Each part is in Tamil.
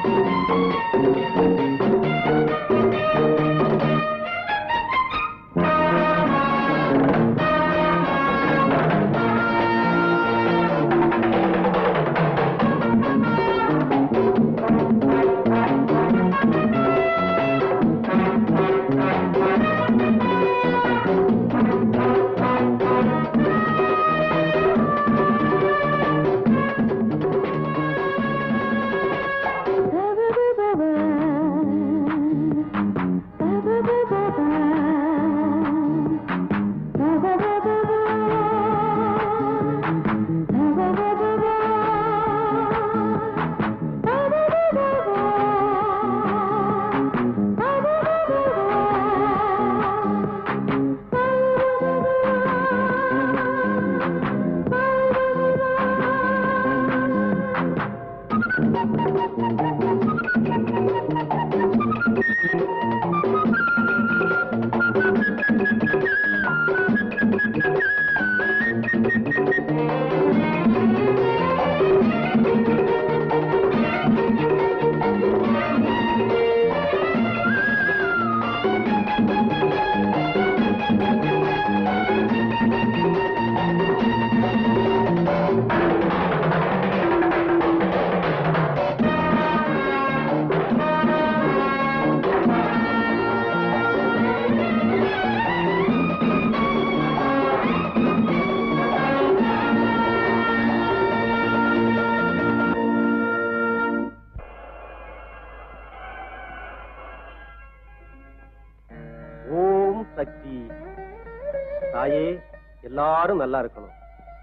ஓம் சக்தி தாயே எல்லாரும் நல்லா இருக்கணும்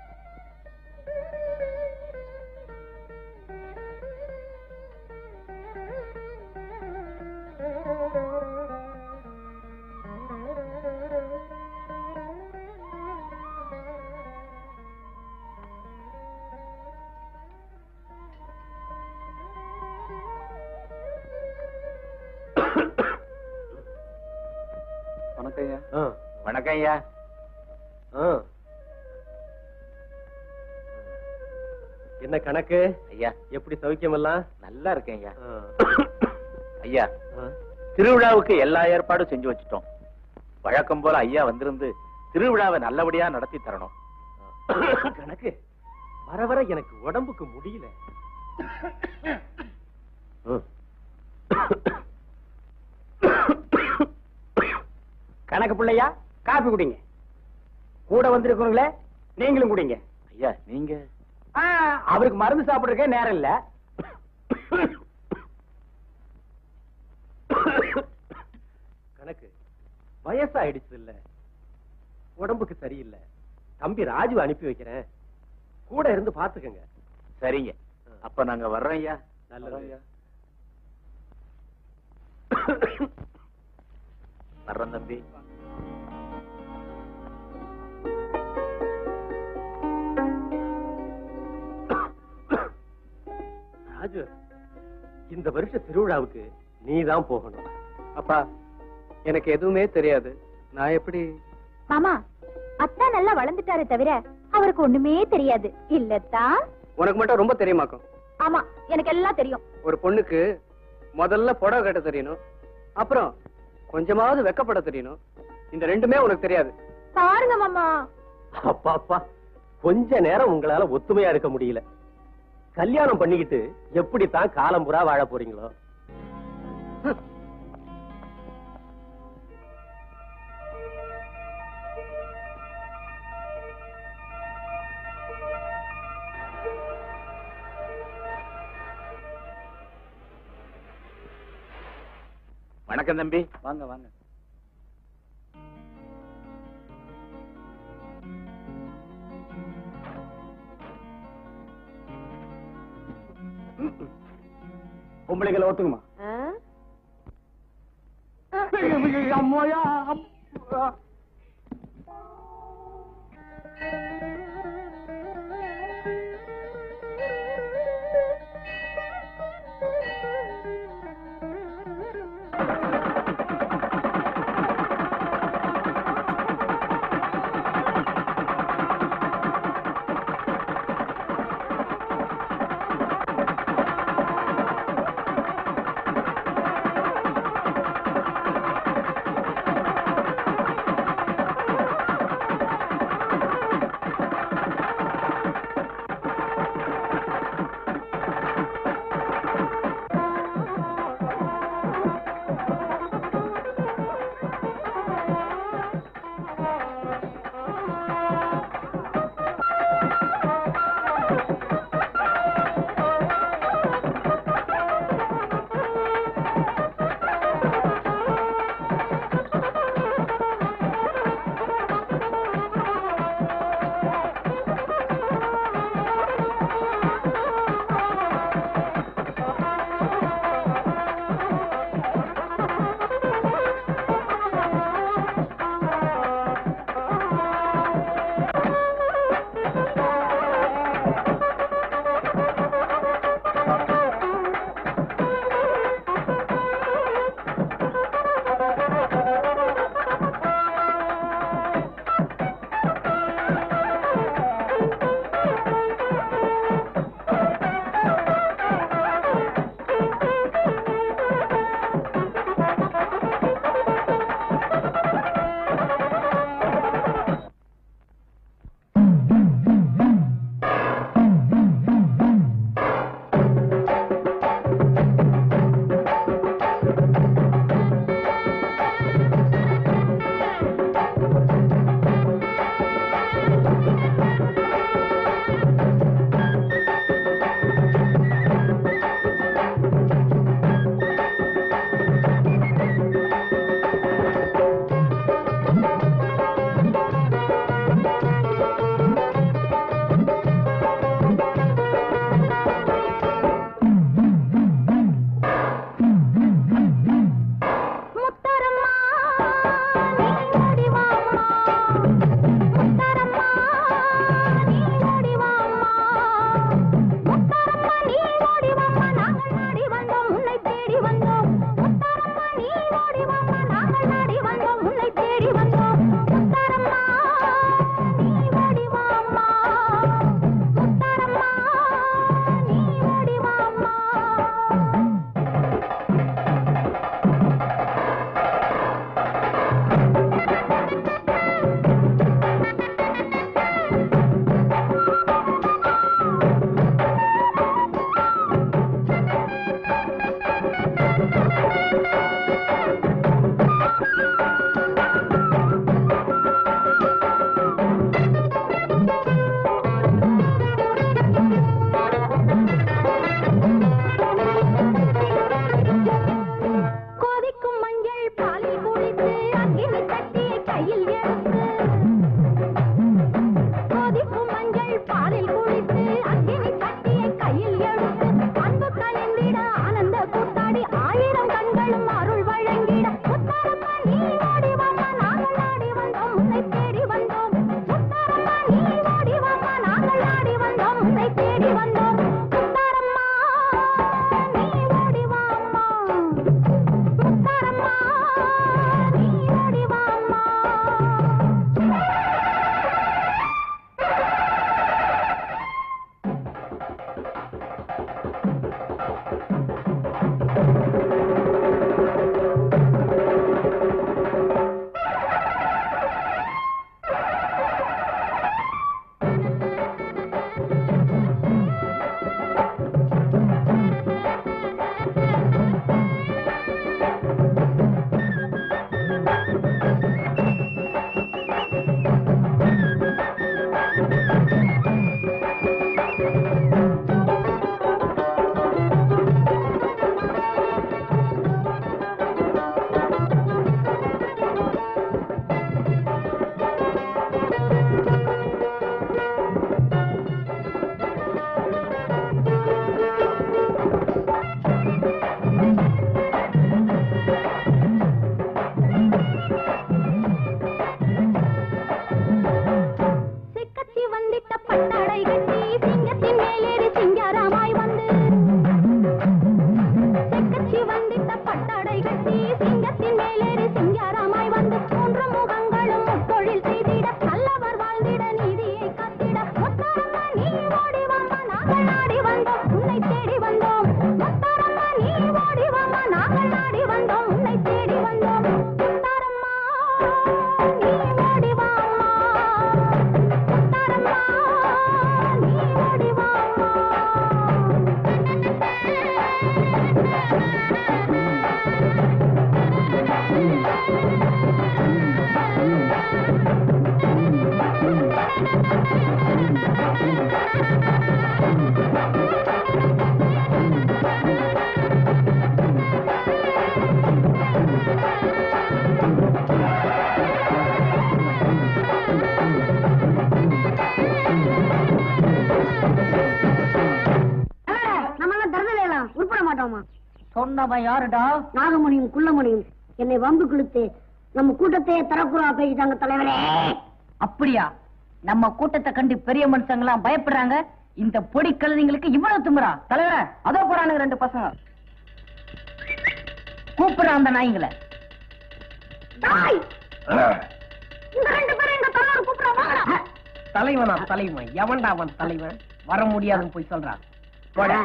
வணக்கம் ஐயா ஆ, வணக்கம் ஐயா ஆ. என்ன கணக்கு ஐயா எப்படி சௌக்கியம் எல்லாம் நல்லா இருக்கேன் ஐயா ஆ. ஐயா ஆ. திருவிழாவுக்கு எல்லா ஏற்பாடும் செஞ்சு வச்சுட்டோம் வழக்கம் போல ஐயா வந்திருந்து திருவிழாவை நல்லபடியா நடத்தி தரணும் கணக்கு வர வர எனக்கு உடம்புக்கு முடியல ம். கணக்கு பிள்ளையா காப்பி குடிங்க கூட வந்திருக்கீங்களே நீங்களும் குடிங்க ஐயா நீங்க ஆ, அவருக்கு மருந்து சாப்பிடுறதுக்கே நேரம் இல்ல கணக்கு வயசாயிடுச்சு இல்ல உடம்புக்கு சரியில்லை தம்பி ராஜு அனுப்பி வைக்கிறேன் கூட இருந்து பாத்துக்கங்க சரிங்க அப்ப நாங்க வர்றோம் ஐயா நல்லது. வர்றோம் ஐயா. வர்றோம் தம்பி ராஜு இந்த வருஷ திருவிழாவுக்கு நீதான் போகணும் அப்பா எனக்கு எதுவுமே தெரியாது நான் எப்படி மாமா அத்தா நல்லா வளர்ந்துட்டாரே தவிர அவருக்கு ஒண்ணுமே தெரியாது இல்லத்தா உனக்கு மட்டும் ரொம்ப தெரியுமாக்கும் ஆமா எனக்கு எல்லாம் தெரியும் ஒரு பொண்ணுக்கு முதல்ல புடவை கட்ட தெரியணும் அப்புறம் கொஞ்சமாவது வெக்கப்பட தெரியணும் இந்த ரெண்டுமே உனக்கு தெரியாது பாருங்க மாமா அப்பா அப்பா கொஞ்ச நேரம் உங்களால ஒத்துமையா இருக்க முடியல கல்யாணம் பண்ணிக்கிட்டு எப்படித்தான் காலம் புறா வாழ போறீங்களோ வணக்கம் தம்பி வாங்க வாங்க பொம்பளைகளை ஒத்துக்குமா அம்மாயா அப்பா. சிக்கச்சி வந்திட்ட பட்டாடை கட்டி சிங்கத்தின் மேலேறி சிங்காரமாய் வந்து சிக்கச்சி வந்திட்ட பட்டாடை கட்டி சிங்கத்தின் மேலேறி சிங்காரமாய் வந்து மூன்று முகங்களும் முத்தொழில் செய்திட நல்லவர் வாழ்ந்திட நீதியை காத்திட முத்தாரம்மா நீ ஓடி வாமா நாங்கள் நாடி வந்தோம் உன்னை தேடி வந்தோம் முத்தாரம்மா நீ ஓடி வாமா நாங்கள் நாடி வந்தோம் உன்னை தேடி வந்தோம் முத்தாரம்மா நீ ஓடி வாமா முத்தாரம்மா நீ ஓடி வாமா நம்ம எல்லாம் தரதலையெல்லாம் உருப்பட மாட்டோமா சொன்னவன் யாருடா நாகமணியும் குள்ளமணியும் என்னை வம்பு கிழித்து நம்ம கூட்டத்தையே தரக்குறா பேசிட்டாங்க தலைவரே அப்படியா நம்ம கூட்டத்தை கண்டு பெரிய மனுஷங்களாம் பயப்படுறாங்க இந்த பொடி கழுதைங்களுக்கு இவ்வளவு திமுறா தலைவர அதோ போறானுங்க ரெண்டு பசங்க கூப்பிடுறான் அந்த நாய்ங்களை டாய்! இந்த ரெண்டு பேரும் எங்க தலைவர் கூப்பிடுறாங்க தலைவனா தலைவன் எவன்டா அவன் தலைவன் வர முடியாதுன்னு போய் சொல்றான் போடா.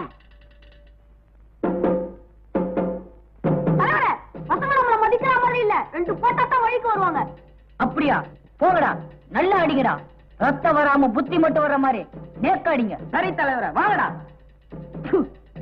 தலைவரே பசங்க நம்மள மதிக்கிற மாதிரி இல்ல ரெண்டு போட்டா தான் வழிக்கு வருவாங்க அப்படியா போகடா நல்லா அடிங்கடா ரத்தம் வராம புத்தி மட்டும் வர மாதிரி நேர்க்க அடிங்க சரி தலைவர வாங்கடா ப்பு.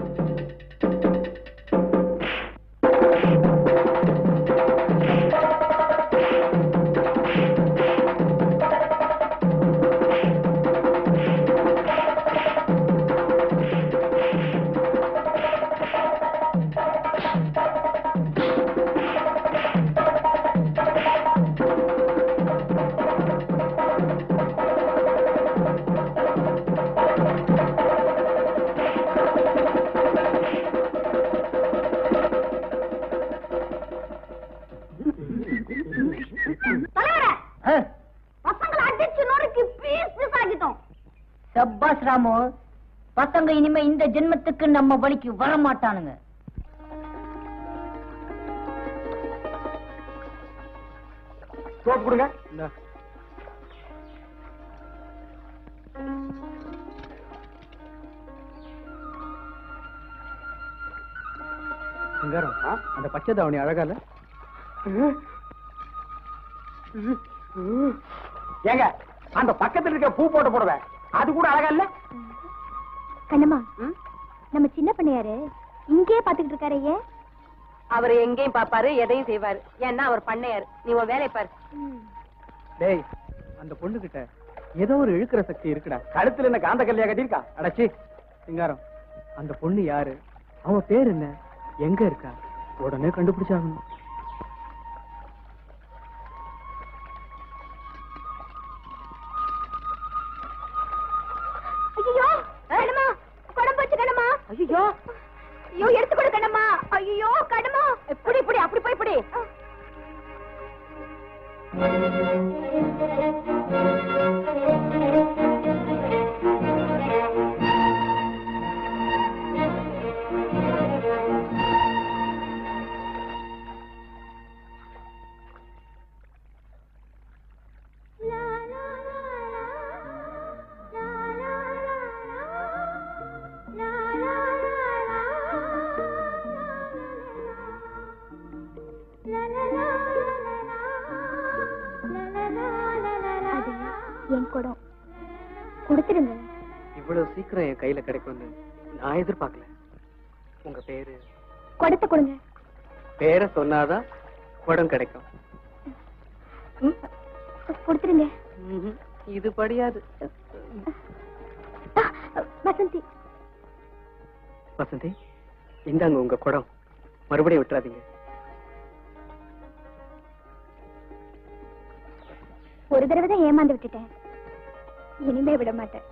தலைவரே ஆ, பசங்களை அடிச்சு நொறுக்கி பீஸ் பீஸ் ஆக்கிட்டோம் சப்பாஸ் ராமு பசங்க இனிமே இந்த ஜென்மத்துக்கு நம்ம வழிக்கு வர மாட்டானுங்க சோப்பு கொடுங்க சிங்காரம் அந்த பச்சை தாவணி அழகா இல்ல ஏங்க அந்த பக்கத்துல இருக்க பூ போட்டு போடுவேன் அது கூட அழகா இல்ல கண்ணம்மா நம்ம சின்ன பண்ணையாரு இங்கேயே பாத்துக்கிட்டு இருக்காரு ஏன் அவர் எங்கேயும் பாப்பாரு எதையும் செய்வாரு ஏன்னா அவர் பண்ணையாரு நீ உன் வேலையை பாரு டேய் அந்த பொண்ணு கிட்ட ஏதோ ஒரு இழுக்கிற சக்தி இருக்குடா கழுத்துல என்ன காந்த கல்லையா கட்டியிருக்கா அடச்சி சிங்காரம் அந்த பொண்ணு யாரு அவ பேர் என்ன எங்க இருக்கா உடனே கண்டுபிடிச்சாகணும் ஐயோ கண்ணம்மா குடம் போச்சு கண்ணம்மா ஐயோ ஐயோ எடுத்து கொடு கண்ணம்மா ஐயோ கண்ணம்மா இப்படி இப்படி அப்படி போய் இப்படி லா என் குடம் கொடுத்துருங்க இவ்வளவு சீக்கிரம் என் கையில கிடைக்கும்னு நான் எதிர்பார்க்கல உங்க பேரு குடத்தை கொடுங்க பேரை சொன்னாதான் குடம் கிடைக்கும் கொடுத்துருங்க ம்ஹும். இது படியாது ஆ, வசந்தி வசந்தி இந்தாங்க உங்க குடம் மறுபடியும் விட்டுறாதீங்க ஒரு தடவை தான் ஏமாந்து விட்டுட்டேன் இனிமே விட மாட்டேன்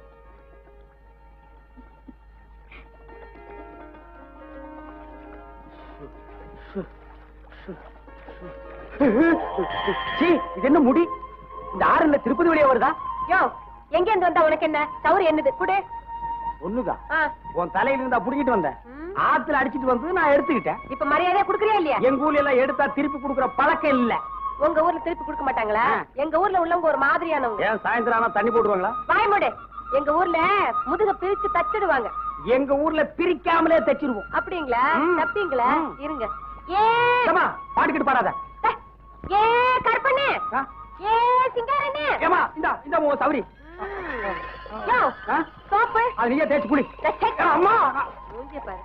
சீ, இது என்ன முடி இந்த ஆறுல திருப்பதி வழியா வருதா யோ எங்க இருந்து வந்தா உனக்கு என்ன தவறு என்னது குடு ஒண்ணுதான் ஆ, உன் தலையில இருந்தா புடிக்கிட்டு வந்தேன் ம். ஆத்துல அடிச்சிட்டு வந்து நான் எடுத்துக்கிட்டேன் இப்ப மரியாதையா குடுக்கறியா இல்லையா எங்க ஊர்ல எல்லாம் எடுத்தா திருப்பி கொடுக்குற பழக்கம் இல்ல உங்க ஊர்ல திருப்பி கொடுக்க மாட்டாங்களா ஆ. எங்க ஊர்ல உள்ளவங்க ஒரு மாதிரியானவங்க ஏன் சாயந்தரம் ஆனா தண்ணி போட்டுருவாங்களா வாய் மூடு எங்க ஊர்ல முதுக பிரிச்சு தச்சிடுவாங்க எங்க ஊர்ல பிரிக்காமலே தைச்சிருவோம் அப்படிங்களா ம். தப்பிங்களா ம். இருங்க ஏ ஏமா பாட்டுக்கிட்டு பாடாத ட, ஏ கற்பனே ஆ? ஏ சிங்காரனே ஏமா இந்தா இந்த உன் சவரி யோ ஆ? சோப்பு அது நீயே தேய்ச்சி குடி ட, சே. ஏ, அம்மா மூஞ்சிய பாரு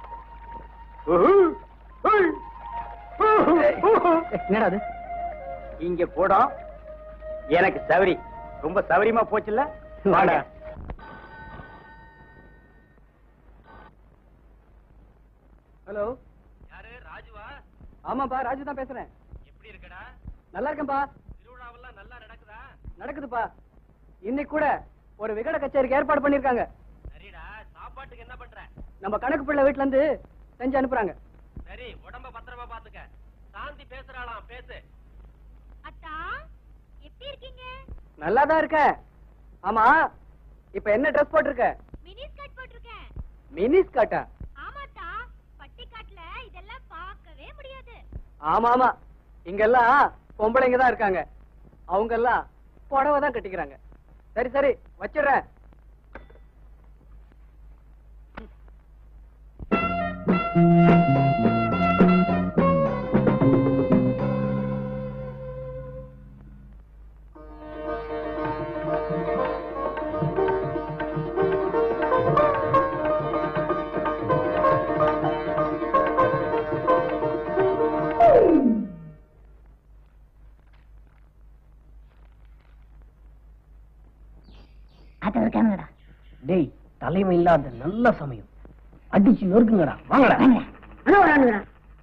என்னடா அது இங்க கூடம் எனக்கு சவரி ரொம்ப சவரியமா போச்சுல்ல வாடா ஹலோ யாரு ராஜுவா ஆமாப்பா ராஜு தான் பேசுறேன் எப்படி இருக்கடா நல்லா இருக்கேன்பா திருவிழாவெல்லாம் நல்லா நடக்குதா நடக்குதுப்பா இன்னைக்கு கூட ஒரு விகட கச்சேரிக்கு ஏற்பாடு பண்ணிருக்காங்க சரிடா சாப்பாட்டுக்கு என்ன பண்ற நம்ம கணக்கு பிள்ளை வீட்ல இருந்து செஞ்சு அனுப்புறாங்க சரி உடம்ப பத்திரமா பாத்துக்க சாந்தி பேசுறாளாம் பேசு அத்தா எப்படி இருக்கீங்க நல்லா தான் இருக்க ஆமா இப்ப என்ன ட்ரெஸ் போட்டிருக்க மினி ஸ்கர்ட் போட்டிருக்கேன் மினி ஸ்கர்ட்டா ஆமாத்தா பட்டிக்காட்டுல இதெல்லாம் பார்க்கவே முடியாது ஆமா ஆமா இங்கெல்லாம் பொம்பளைங்க தான் இருக்காங்க அவங்க எல்லாம் புடவை தான் கட்டிக்கிறாங்க சரி சரி வச்சிடுறேன் அது இருக்காங்கடா டேய் தலைமை இல்லாத நல்ல சமயம் அடிச்சு நொறுக்குங்கடா வாங்கடா அதோ வரானுங்கடா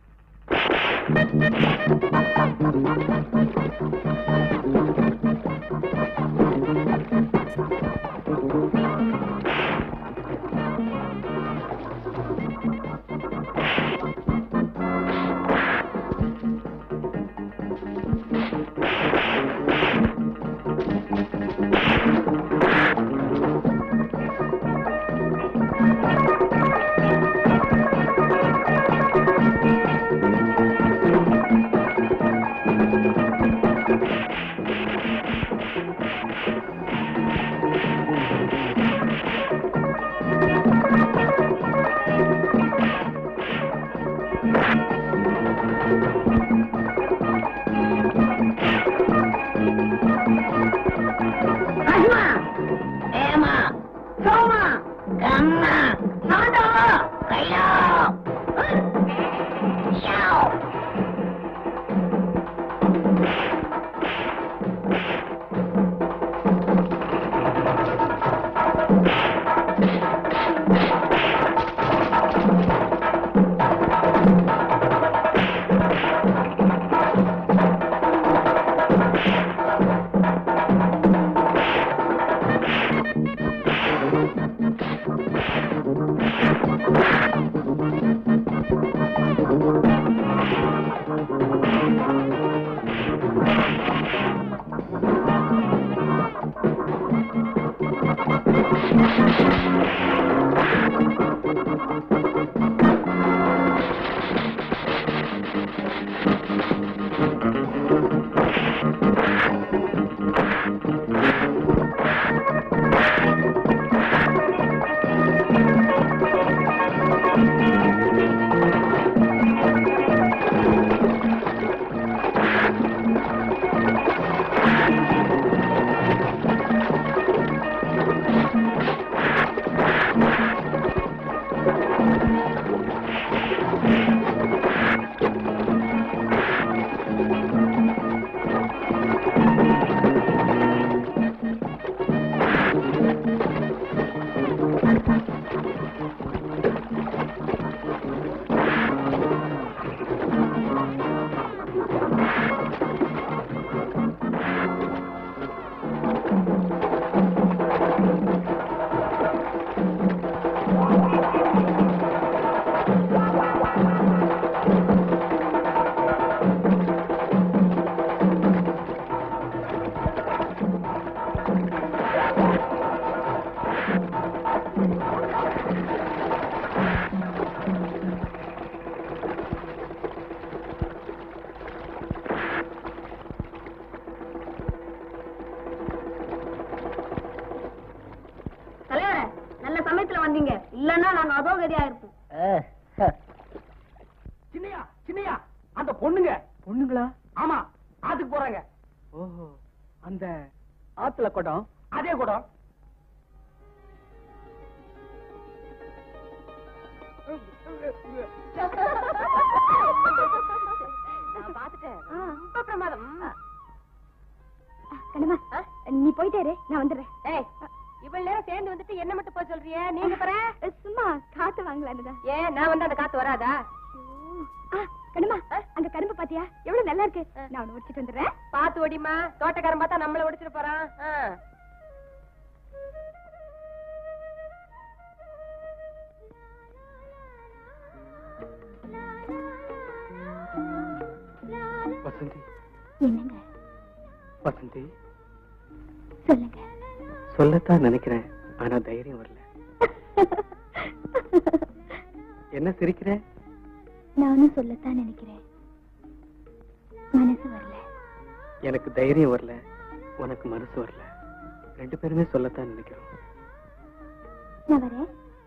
ராஜுமா ஏமா சோமா கண்ணா நாடா கையா யாவ் சௌகரியா இருக்கும் சின்னையா சின்னையா அந்த பொண்ணுங்க பொண்ணுங்களா ஆமா ஆத்துக்கு போறாங்க ஓஹோ அந்த ஆத்துல குடம் அதே குடம் நான் பாத்துட்டேன் ரொம்ப பிரமாதம் ம். கண்ணம்மா நீ போயிட்டே இரு, நான் வந்துடுறேன் ஏய் இவ்வளவு நேரம் சேர்ந்து வந்துட்டு என்ன மட்டும் போய் சொல்றிய நீங்க போற சும்மா காத்து வாங்கலான்னு ஏன் நான் வந்து அந்த காத்து வராதா கண்ணம்மா அங்க கரும்பு பாத்தியா எவ்வளவு நல்லா இருக்கு நான் உன்னை உடிச்சிட்டு வந்துடுறேன் பாத்து ஓடிமா தோட்டக்காரன் பார்த்தா நம்மள ஒடிச்சிட்டு போறான் ஆ. வசந்தி என்னங்க வசந்தி சொல்லுங்க சொல்லத்தான் நினைக்கிறேன் ஆனா தைரியம் வரல என்ன சிரிக்கிற நானும் சொல்லத்தான் நினைக்கிறேன் மனசு வரல எனக்கு தைரியம் வரல உனக்கு மனசு வரல ரெண்டு பேருமே சொல்லத்தான் நினைக்கிறோம் நான் வரேன்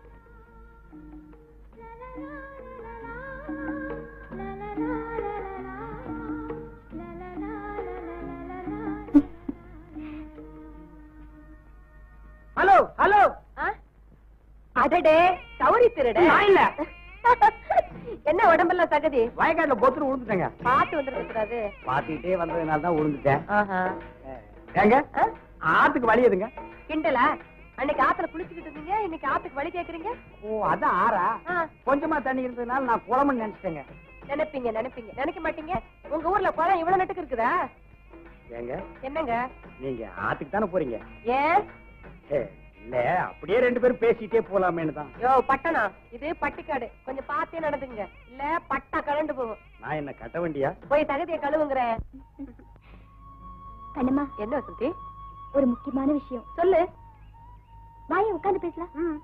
ஹலோ ஹலோ ஆ? அடடே சௌரி திருட நான் இல்ல. என்ன உடம்பெல்லாம் தகுதி வயக்காட்டுல பொத்துன்னு விழுந்துட்டேங்க பாத்து வந்துட கூடாது பாத்துக்கிட்டே வந்ததுனால தான் விழுந்துட்டேன் ஆஹா. ஏங்க ஆ? ஆத்துக்கு வழி எதுங்க கிண்டலா அன்னைக்கு ஆத்துல குளிச்சுக்கிட்டு இருந்தீங்க இன்னைக்கு ஆத்துக்கு வழி கேக்குறீங்க ஓ அதான் ஆறா ஆ, கொஞ்சமா தண்ணி இருந்ததுனால நான் குளம்னு நினைச்சிட்டேங்க நினைப்பீங்க நினைப்பீங்க நினைக்க மாட்டீங்க உங்க ஊர்ல குளம் இவ்வளவு நட்டுக்கு இருக்குதா ஏங்க என்னங்க நீங்க ஆத்துக்கு தானே போறீங்க ஏன் ஏ, இல்ல அப்படியே ரெண்டு பேரும் பேசிட்டே போலாமேன்னு தான் யோ பட்டணம் இது பட்டிக்காடு கொஞ்சம் பார்த்தே நடந்துங்க இல்ல பட்டா கலண்டு போகும் நான் என்ன கட்ட வண்டியா போய் தகுதியை கழுவுங்கிற கண்ணம்மா என்ன வசந்தி ஒரு முக்கியமான விஷயம் சொல்லு வாயை உட்கார்ந்து பேசலாம் ம்.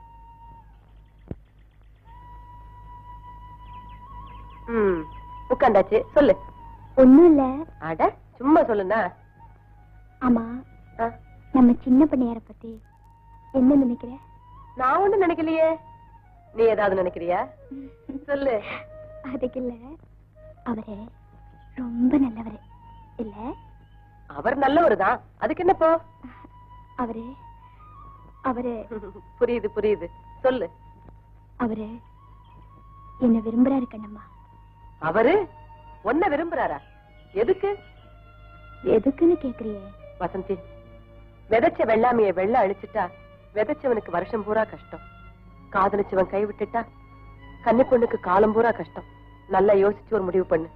ம் உட்காந்தாச்சு சொல்லு ஒண்ணும் இல்ல அட சும்மா சொல்லுண்ணா ஆமா ஆ, நம்ம சின்ன பண்ணையார பத்தி என்ன நினைக்கிற நான் ஒண்ணும் நினைக்கலையே நீ ஏதாவது நினைக்கிறியா சொல்லு அதுக்கு இல்ல அவரு ரொம்ப நல்லவரு இல்ல அவர் நல்லவரு தான் அதுக்கு என்னப்போ அவரு அவரு புரியுது புரியுது சொல்லு அவரு என்ன விரும்புறாரு கண்ணம்மா அவரு ஒன்ன விரும்புறாரா எதுக்கு எதுக்குன்னு கேக்குறியே வசந்தி விதைச்ச வெள்ளாமைய வெள்ள அழிச்சிட்டா விதைச்சவனுக்கு வருஷம் பூரா கஷ்டம் காதலிச்சவன் கை விட்டுட்டா கன்னி பொண்ணுக்கு காலம் பூரா கஷ்டம் நல்லா யோசிச்சு ஒரு முடிவு பண்ணு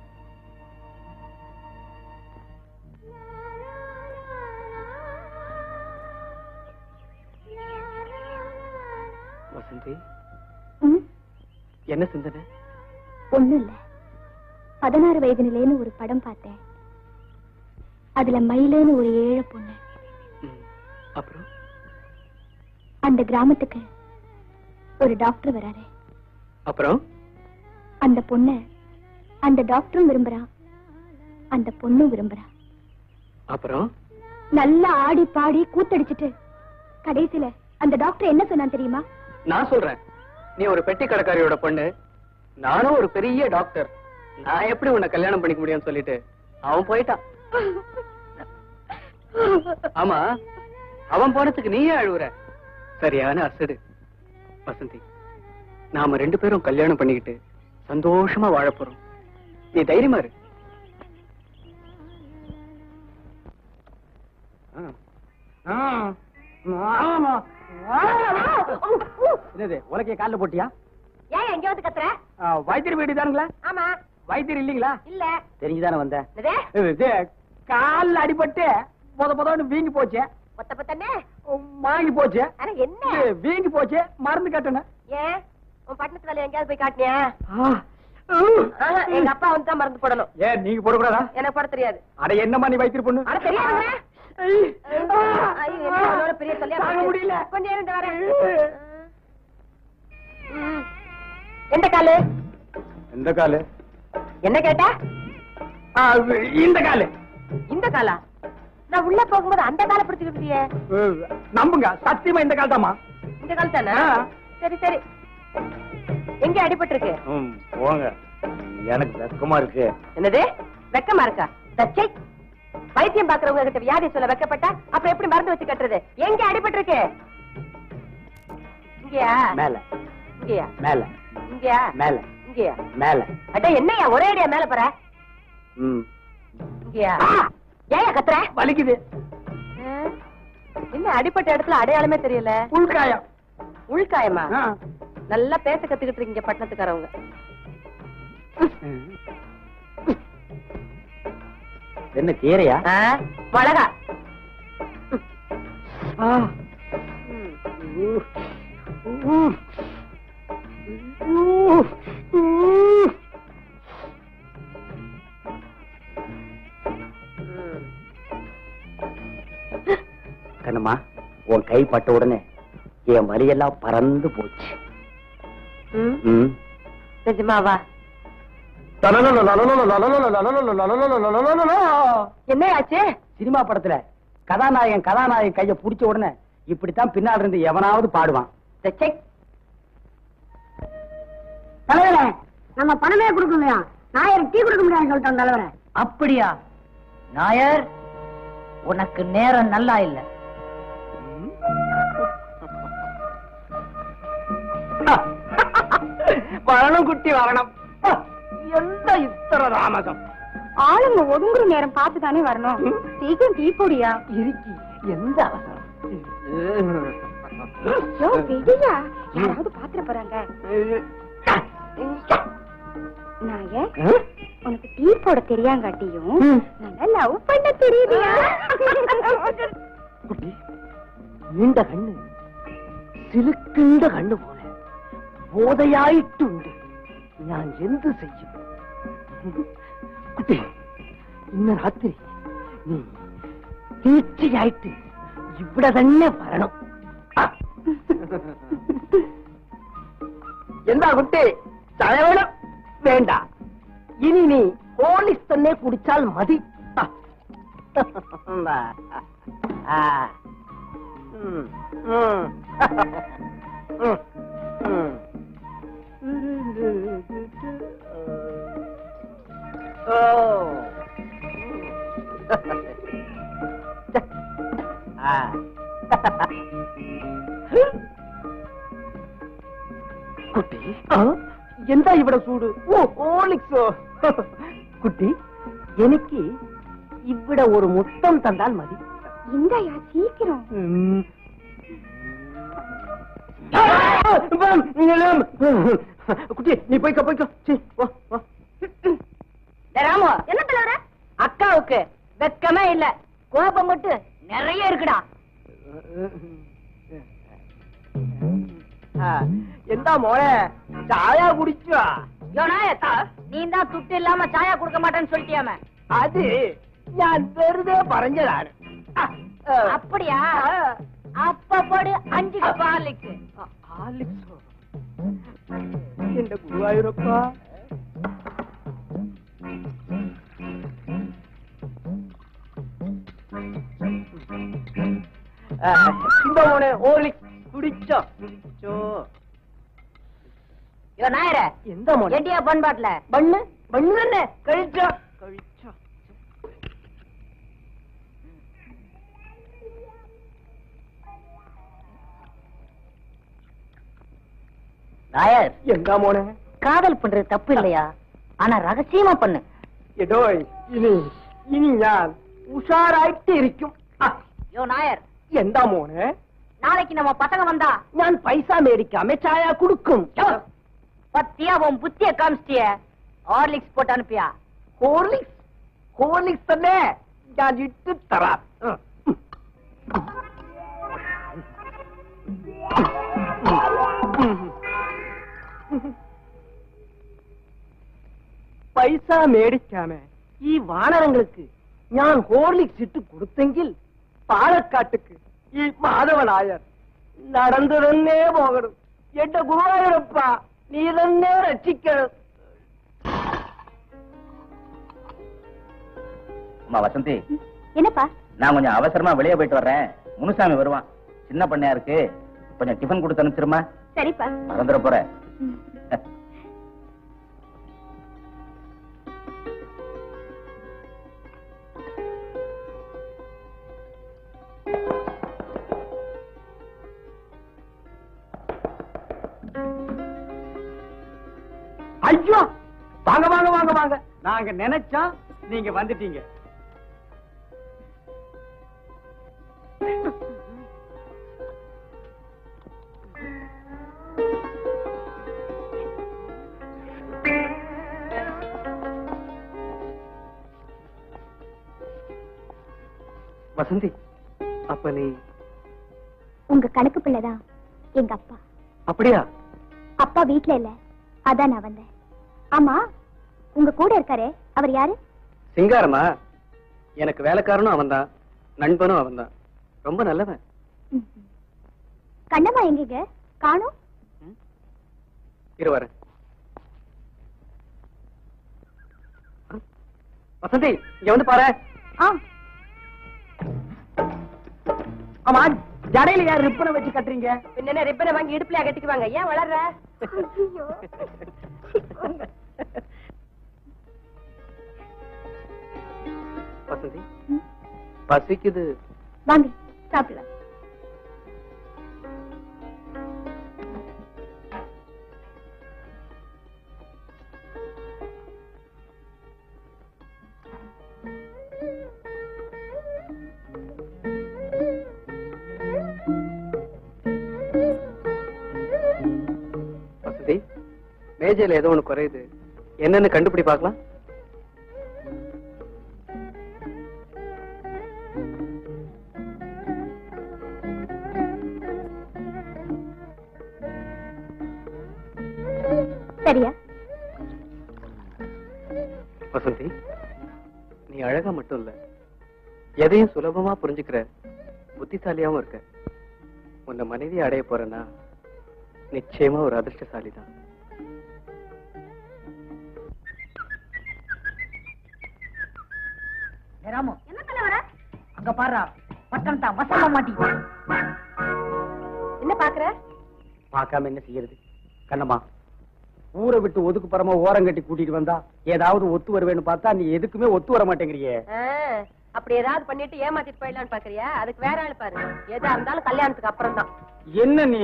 வசந்தி ம், என்ன சிந்தனை ஒண்ணும் இல்ல பதினாறு வயது நிலைன்னு ஒரு படம் பார்த்தேன் அதுல மயிலேன்னு ஒரு ஏழை பொண்ணு ம். அப்புறம் அந்த கிராமத்துக்கு ஒரு டாக்டர் வராரு அப்புறம் அந்த பொண்ண அந்த டாக்டரும் விரும்புறான் அந்த பொண்ணும் விரும்புறா அப்புறம் நல்லா ஆடி பாடி கூத்தடிச்சிட்டு கடைசியில அந்த டாக்டர் என்ன சொன்னான் தெரியுமா நான் சொல்றேன் நீ ஒரு பெட்டி கடைக்காரியோட பொண்ணு நானும் ஒரு பெரிய டாக்டர் நான் எப்படி உன்னை கல்யாணம் பண்ணிக்க முடியும்னு சொல்லிட்டு அவன் போயிட்டான் ஆமா அவன் போனதுக்கு நீயே அழுவுற சரியான அசடு வசந்தி நாம ரெண்டு பேரும் கல்யாணம் பண்ணிக்கிட்டு சந்தோஷமா வாழப் போறோம் நீ தைரியமா இரு என்னது உலக்கைய கால்ல போட்டியா ஏன் எங்க வந்து கத்துற ஆ, வைத்தியர் வீடு தானுங்களா ஆமா வைத்தியர் இல்லீங்களா இல்ல தெரிஞ்சுதானே வந்தேன் என்னது? இது கால்ல அடிபட்டு முத முதன்னு வீங்கி போச்சு ஒத்த பத்தனே வாங்கி போச்சு ஆனா என்ன இது வீங்கி போச்சு மருந்து கட்டணும் ஏன் உன் பட்டணத்து வேலை எங்கேயாவது போய் காட்டினியா ஆ. ஆஹா, எங்க அப்பா வந்து தான் மருந்து போடணும் ஏன் நீங்க போடக்கூடாதா எனக்கு போட தெரியாது அட என்னம்மா நீ வைத்தியர் பொண்ணு அட தெரியாதுங்க ஐய். ஐயோ, என்ன அவளோட பெரிய தொல்லையா தாங்க போச்சு. முடியல. கொஞ்சம் இருந்து வரேன் ம். எந்த காலு எந்த காலு என்ன கேட்டா ஆ, இந்த காலு இந்த காலா நான் உள்ள போகும்போது அந்த காலை பிடிச்சுக்கிட்டியே நம்புங்க சத்தியமா இந்த கால் தாமா இந்த கால் தானே ஆ. சரி சரி எங்க அடிபட்டு இருக்கு போங்க எனக்கு வெக்கமா இருக்கு என்னது வெக்கமா இருக்கா தச்சை வைத்தியம் பாக்குறவங்க கிட்ட வியாதி சொல்ல வெக்கப்பட்டா அப்புறம் எப்படி மருந்து வச்சு கட்டுறது எங்க அடிபட்டு இருக்கு இங்கயா மேல இங்கயா மேல இங்கயா மேல இங்கயா மேல அட என்னையா ஒரே அடியா மேல போற ம் இங்கயா ஏன் கத்துற வலிக்குது ஆ? என்ன அடிப்பட்ட இடத்துல அடையாளமே தெரியல உள்காயம் உள்காயமா ஆ. நல்லா பேச கத்துக்கிட்டு இருக்கீங்க பட்டணத்துக்காரவங்க என்ன கீரையா ஆ? மிளகா ம். ம். கண்ணம்மா உன் கை பட்ட உடனே என் வலியெல்லாம் பறந்து போச்சு ம். ம். நிஜமாவா என்ன ஆச்சு சினிமா படத்துல கதாநாயகன் கதாநாயகன் கைய புடிச்ச உடனே இப்படித்தான் பின்னால இருந்து எவனாவது பாடுவான் தச்சை தலைவரே நம்ம பணமே கொடுக்கலையா நாயர் டீ கொடுக்க முடியாது சொல்லிட்டோம் தலைவரே அப்படியா நாயர் உனக்கு நேரம் நல்லா இல்ல வரணும் குட்டி வரணும் எந்த இத்தர தாமதம் ஆளுங்க ஒதுங்குற நேரம் பார்த்து தானே வரணும் சீக்கிரம் டீ போடியா இருக்கி எந்த அவசரம் யோ விடியா யாராவது பாத்திர போறாங்க நாய உனக்கு டீ போட தெரியாங்காட்டியும் நல்லா லவ் பண்ண தெரியுதியா குட்டி நீண்ட கண்ணு சிலுக்கின்ற കണ്ണു പോലെ ബോധയായിട്ടുണ്ട് ഞാൻ എന്ത് ചെയ്യും കുട്ടി ഇന്ന് രാത്രി നീ തീർച്ചയായിട്ട് ഇവിടെ തന്നെ വരണം ആ. എന്താ കുട്ടി ചായ വേണം വേണ്ട ഇനി നീ ഹോളിക്സ് തന്നെ കുടിച്ചാൽ മതി ആ. ആ. ഉം. ഉം. ഉം. ഉം. ഓ ആ കുട്ടി എന്താ ഇവിടെ ചൂട് ഓ ഓളിക്സോ കുട്ടി എനിക്ക് ഇവിടെ ഒരു മുത്തം തന്നാൽ മതി இந்தாயா சீக்கிரம் ഉം. ആ, വേം, വേം. குட்டி நீ போய்க்க போய்க்க சீ, வா வா டேய் ராமு என்ன தலைவர அக்காவுக்கு வெக்கமே இல்ல கோபம் மட்டும் நிறைய இருக்குடா ആ, എന്താ മോളെ ചായ കുടിച്ചോ யோ நாயர் நீ தான் துட்டு இல்லாம சாயா கொடுக்க மாட்டேன்னு சொல்லிட்டியாம അത് ഞാൻ വെറുതെ പറഞ്ഞതാണ് ആ, ആ, அப்படியா அப்ப போடு அஞ்சு கப் ஹார்லிக்ஸ் ആ, ആലിക്സോ. എന്റെ ഗുരുവായൂരപ്പ ആ, இந்த മോനെ ഓർലിക്സ് കുടിച്ചോ കുടിച്ചോ யோ நாயர എന്താ മോനെ எட்டியா பண்பாட்டுல ബണ്ണ് ബണ്ണ് തന്നെ കഴിച്ചോ കഴിച്ചോ நாயர் എന്താ മോനെ காதல் பண்றது தப்பு இல்லையா ஆனா ரகசியமா பண்ணு എടോയ് ഇനി ഇനി ഞാൻ ഉഷാറായിട്ട് ഇരിക്കും ആ, யோ நாயர் എന്താ മോനെ நாளைக்கு நம்ம பசங்க வந்தா ഞാൻ പൈസ മേടിക്കാമേ ചായ കൊടുക്കും யோ, பத்தியா உன் புத்திய காமிச்சிட்டிய ஹார்லிக்ஸ் போட்டு அனுப்பியா ഹോർലിക്സ് ഹോർലിക്സ് തന്നെ ഞാൻ ഇട്ട് തരാം ഉം. പൈസ മേടിക്കാമേ ഈ വാനരങ്ങൾക്ക് ഞാൻ ഹോർലിക്സ് ഇട്ട് കൊടുത്തെങ്കിൽ പാലക്കാട്ടുക്ക് ഈ മാധവനായർ നടന്നു തന്നെ പോകണം എന്റെ ഗുരുവായൂരപ്പ നീ തന്നെ രക്ഷിക്കണം அம்மா வசந்தி என்னப்பா நான் கொஞ்சம் அவசரமா வெளியே போயிட்டு வர்றேன் முனுசாமி வருவான் சின்ன பண்ணையா இருக்கு கொஞ்சம் டிஃபன் கொடுத்து அனுப்பிச்சிருமா சரிப்பா மறந்துட போற வாங்க நாங்க நினைச்சோம் நீங்க வந்துட்டீங்க வசந்தி அப்ப நீ உங்க கணக்கு பிள்ளைதான் எங்க அப்பா அப்படியா அப்பா வீட்ல இல்ல அதான் நான் வந்தேன் ஆமா உங்க கூட இருக்காரே அவர் யாரு சிங்காரமா எனக்கு வேலைக்காரனும் அவன்தான் நண்பனும் அவன்தான் ரொம்ப நல்லவன் ம்ஹும். கண்ணம்மா எங்கீங்க காணும் இரு வரேன் வசந்தி இங்க வந்து பாரு ஆ ஆமா ஜடையில யார் ரிப்பனை வச்சு கட்டுறீங்க பின்ன ரிப்பனை வாங்கி இடுப்புல கட்டிக்குவாங்க ஏன் வளர்ற வசந்தி பசிக்குது வாங்க சாப்பிடலாம் வசந்தி மேஜையில ஏதோ ஒண்ணு குறையுது என்னன்னு கண்டுபிடி பார்க்கலாம் சரியா வசந்தி நீ அழகா மட்டும் இல்ல எதையும் சுலபமா புரிஞ்சுக்கிற புத்திசாலியாவும் இருக்க உன்னை மனைவி அடைய போறேன்னா நிச்சயமா ஒரு அதிர்ஷ்டசாலி தான் ராமு என்ன சொல்ல வர அங்க பாரு பட்டம் தான் வசமா மாட்டி என்ன பாக்குற பார்க்காம என்ன செய்யறது கண்ணம்மா ஊரை விட்டு ஒதுக்குப்புறமா ஓரம் கட்டி கூட்டிட்டு வந்தா ஏதாவது ஒத்து வருவேன்னு பார்த்தா நீ எதுக்குமே ஒத்து வர மாட்டேங்கிறியே ஆ, அப்படி ஏதாவது பண்ணிட்டு ஏமாத்திட்டு போயிடலாம்னு பாக்குறியா அதுக்கு வேற ஆள் பாரு எதா இருந்தாலும் கல்யாணத்துக்கு அப்புறம் தான் என்ன நீ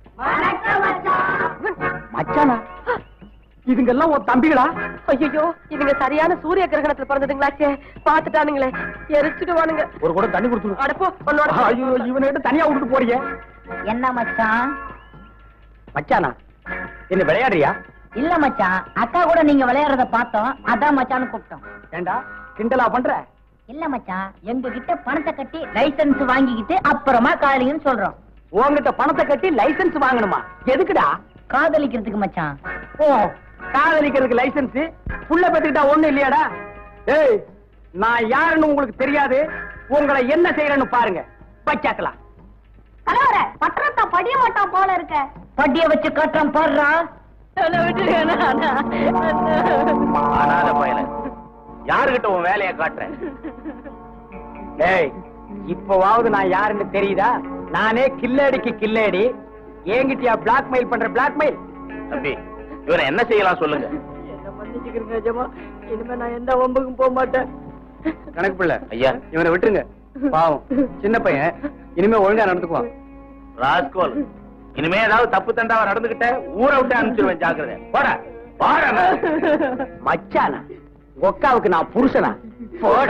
மச்சானா இதுங்கெல்லாம் உன் தம்பிகளா ஐயோ இவங்க சரியான சூரிய கிரகணத்துல பிறந்ததுங்களாச்சே பாத்துட்டானுங்களே எரிச்சுடுவானுங்க ஒரு கூட தண்ணி கொடுத்து அடப்போ உன்னோட ஐயோ இவனை தனியா விட்டுட்டு போறியே என்ன மச்சான் மச்சானா என்ன விளையாடுறியா இல்ல மச்சான் அக்கா கூட நீங்க விளையாடுறத பார்த்தோம் அதான் மச்சான்னு கூப்பிட்டோம் ஏண்டா கிண்டலா பண்ற இல்ல மச்சான் எங்க கிட்ட பணத்தை கட்டி லைசென்ஸ் வாங்கிக்கிட்டு அப்புறமா காதலிங்கன்னு சொல்றோம் உன்கிட்ட பணத்தை கட்டி லைசென்ஸ் வாங்கணுமா எதுக்குடா காதலிக்கிறதுக்கு மச்சான் ஓ காதலிக்கிறதுக்கு லைசென்ஸ் புள்ள பெத்துக்கிட்டா ஒண்ணு இல்லையாடா ஏய் நான் யாருன்னு உங்களுக்கு தெரியாது உங்களை என்ன செய்யறேன்னு பாருங்க பச்சாக்கலாம் தலைவர பட்டணத்தை படிய மாட்டான் போல இருக்க படிய வச்சு கட்டுறோம் பாடுறா அனாத பயல யாருகிட்ட உன் வேலையை காட்டுறேன் டேய் இப்பவாவது நான் யாருன்னு தெரியுதா நானே கில்லடிக்கு கில்லடி என்கிட்டயா பிளாக்மெயில் பண்ற பிளாக்மெயில் தம்பி இவனை என்ன செய்யலாம் சொல்லுங்க இனிமே நான் எந்த வம்புக்கும் போக மாட்டேன் கணக்கு பிள்ளை ஐயா இவனை விட்டுருங்க பாவம் சின்ன பையன் இனிமே ஒழுங்கா நடந்துக்குவான் ராஸ்கோல் இனிமே ஏதாவது தப்பு தண்டாவா நடந்துகிட்ட ஊரை விட்டு அனுப்பிச்சிருவேன் ஜாக்கிரதை போட போட மச்சானா கொக்காவுக்கு நான் புருஷனா போட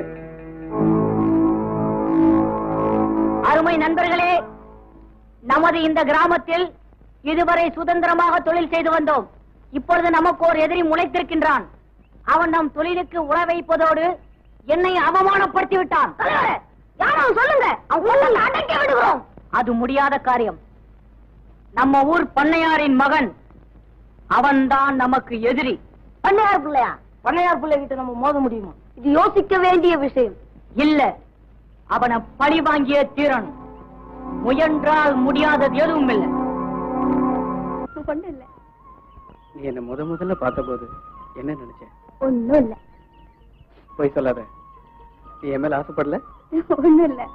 அருமை நண்பர்களே நமது இந்த கிராமத்தில் இதுவரை சுதந்திரமாக தொழில் செய்து வந்தோம் இப்பொழுது நமக்கு ஒரு எதிரி முளைத்திருக்கின்றான் அவன் நம் தொழிலுக்கு உழ வைப்பதோடு என்னை அவமானப்படுத்தி விட்டான் யாரும் சொல்லுங்க அடக்கி விடுகிறோம் அது முடியாத காரியம் நம்ம ஊர் பண்ணையாரின் மகன் அவன்தான் நமக்கு எதிரி பண்ணையார் பிள்ளையா பண்ணையார் பிள்ளை கிட்ட நம்ம மோத முடியுமா இது யோசிக்க வேண்டிய விஷயம் இல்ல அவனை பழி வாங்கிய தீரன் முயன்றால் முடியாதது எதுவும் இல்லை ஒண்ணும் இல்ல நீ என்ன முத முதல்ல பார்த்தபோது என்ன நினைச்ச ஒண்ணும் இல்ல போய் சொல்லாத நீ என் மேல ஆசைப்படல ஒண்ணும் இல்ல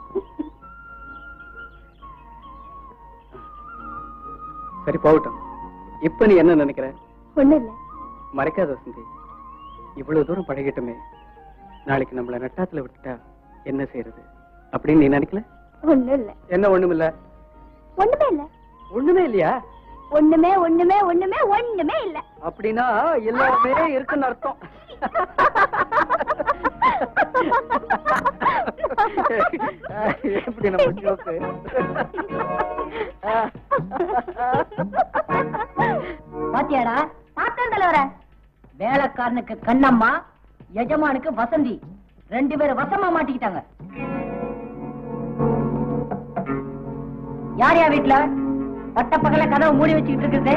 சரி போகட்டும் இப்ப நீ என்ன நினைக்கிற ஒண்ணும் இல்ல மறைக்காத வசந்தி இவ்வளவு தூரம் பழகிட்டோமே நாளைக்கு நம்மள நட்டாத்துல விட்டுட்டா என்ன செய்யறது அப்படின்னு நீ நினைக்கல ஒண்ணும் இல்ல என்ன ஒண்ணுமில்ல ஒண்ணுமே இல்ல ஒண்ணுமே இல்லையா ஒண்ணுமே ஒண்ணுமே ஒண்ணுமே ஒண்ணுமே இல்ல அப்படின்னா எல்லாமே இருக்குன்னு அர்த்தம் எப்படி நம்ம ஜோக்கு பாத்தியாடா பார்த்தேன் தலைவர வேலைக்காரனுக்கு கண்ணம்மா எஜமானுக்கு வசந்தி ரெண்டு பேரும் வசமா மாட்டிக்கிட்டாங்க யார் யா வீட்டுல பட்ட பகல கதவை மூடி வச்சுக்கிட்டு இருக்குது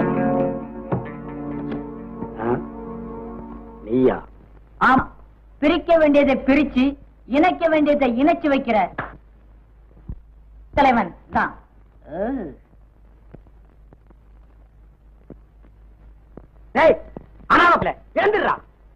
நீயா ஆமா பிரிக்க வேண்டியதை பிரிச்சு இணைக்க வேண்டியதை இணைச்சு வைக்கிற தலைவன் தான் டேய் அனாமப்பிள்ள எழுந்துடுறா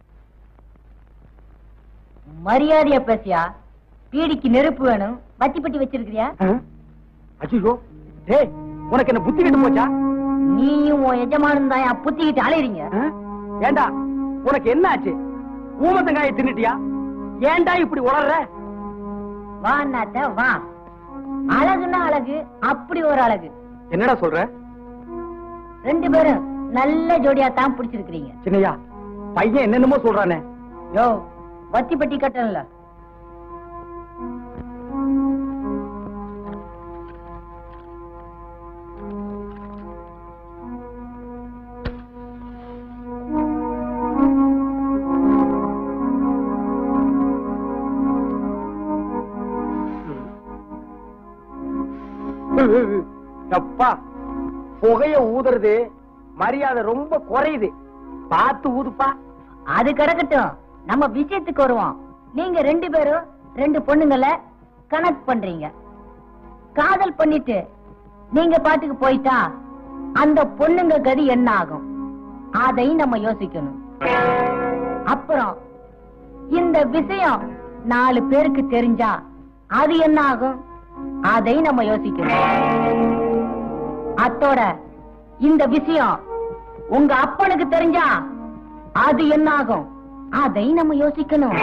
மரியாதையா பேசியா பீடிக்கு நெருப்பு வேணும் வத்தி பட்டி வச்சிருக்கிறியா அஜியோ டேய் உனக்கு என்ன புத்தி கெட்டு போச்சா நீயும் உன் எஜமானும் தான் புத்திக்கிட்டு அலையறீங்க ஆ? ஏண்டா உனக்கு என்ன ஆச்சு ஊமத்தங்காயை தின்னுட்டியா ஏன்டா இப்படி உளர்ற வா அண்ணாத்த வா அழகுன்னா அழகு அப்படி ஒரு அழகு என்னடா சொல்ற ரெண்டு பேரும் நல்ல ஜோடியா தான் பிடிச்சிருக்கிறீங்க சின்னையா பையன் என்னென்னமோ சொல்றானே யோ வத்தி பட்டி கட்டணும்ல அப்பா புகைய ஊதுறது மரியாதை ரொம்ப குறையுது பார்த்து ஊதுப்பா அது கிடக்கட்டும் நம்ம விஷயத்துக்கு வருவோம் நீங்க ரெண்டு பேரும் ரெண்டு பொண்ணுங்கள கனெக்ட் பண்றீங்க காதல் பண்ணிட்டு நீங்க பாட்டுக்கு போயிட்டா அந்த பொண்ணுங்க கதி என்ன ஆகும் அதையும் நம்ம யோசிக்கணும் அப்புறம் இந்த விஷயம் நாலு பேருக்கு தெரிஞ்சா அது என்ன ஆகும் அதையும் நம்ம யோசிக்கணும் அத்தோட இந்த விஷயம் உங்க அப்பனுக்கு தெரிஞ்சா அது என்ன ஆகும் அதை நம்ம யோசிக்கணும்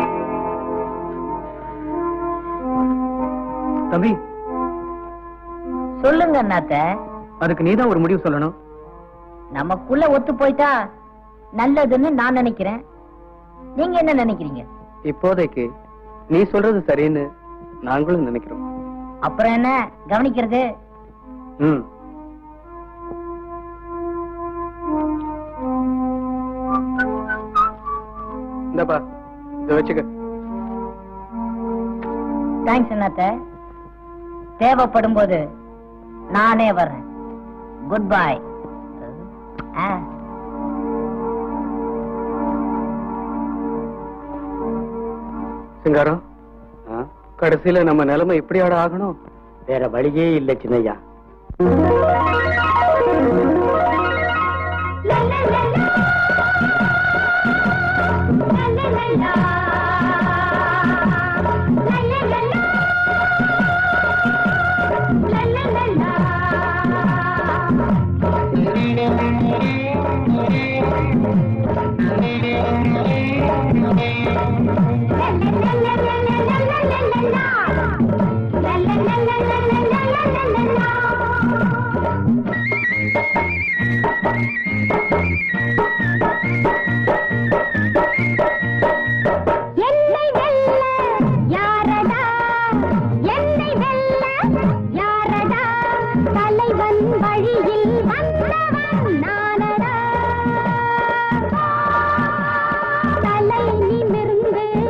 தம்பி சொல்லுங்க அண்ணாத்த அதுக்கு நீதான் ஒரு முடிவு சொல்லணும் நமக்குள்ள ஒத்து போயிட்டா நல்லதுன்னு நான் நினைக்கிறேன் நீங்க என்ன நினைக்கிறீங்க இப்போதைக்கு நீ சொல்றது சரின்னு நாங்களும் நினைக்கிறோம் அப்புறம் என்ன கவனிக்கிறது ம் இந்தப்பா இத வச்சுக்க தேங்க்ஸ் அண்ணாத்த தேவைப்படும் போது நானே வர்றேன் குட் பை சிங்காரம் கடைசியில நம்ம நிலைமை இப்படியாட ஆகணும் வேற வழியே இல்ல சின்னையா என்னை வெல்ல யாரடா என்னை வெல்ல யாரடா தலைவன் வழியில் வந்தவன் நானடா தலை நிமிர்ந்து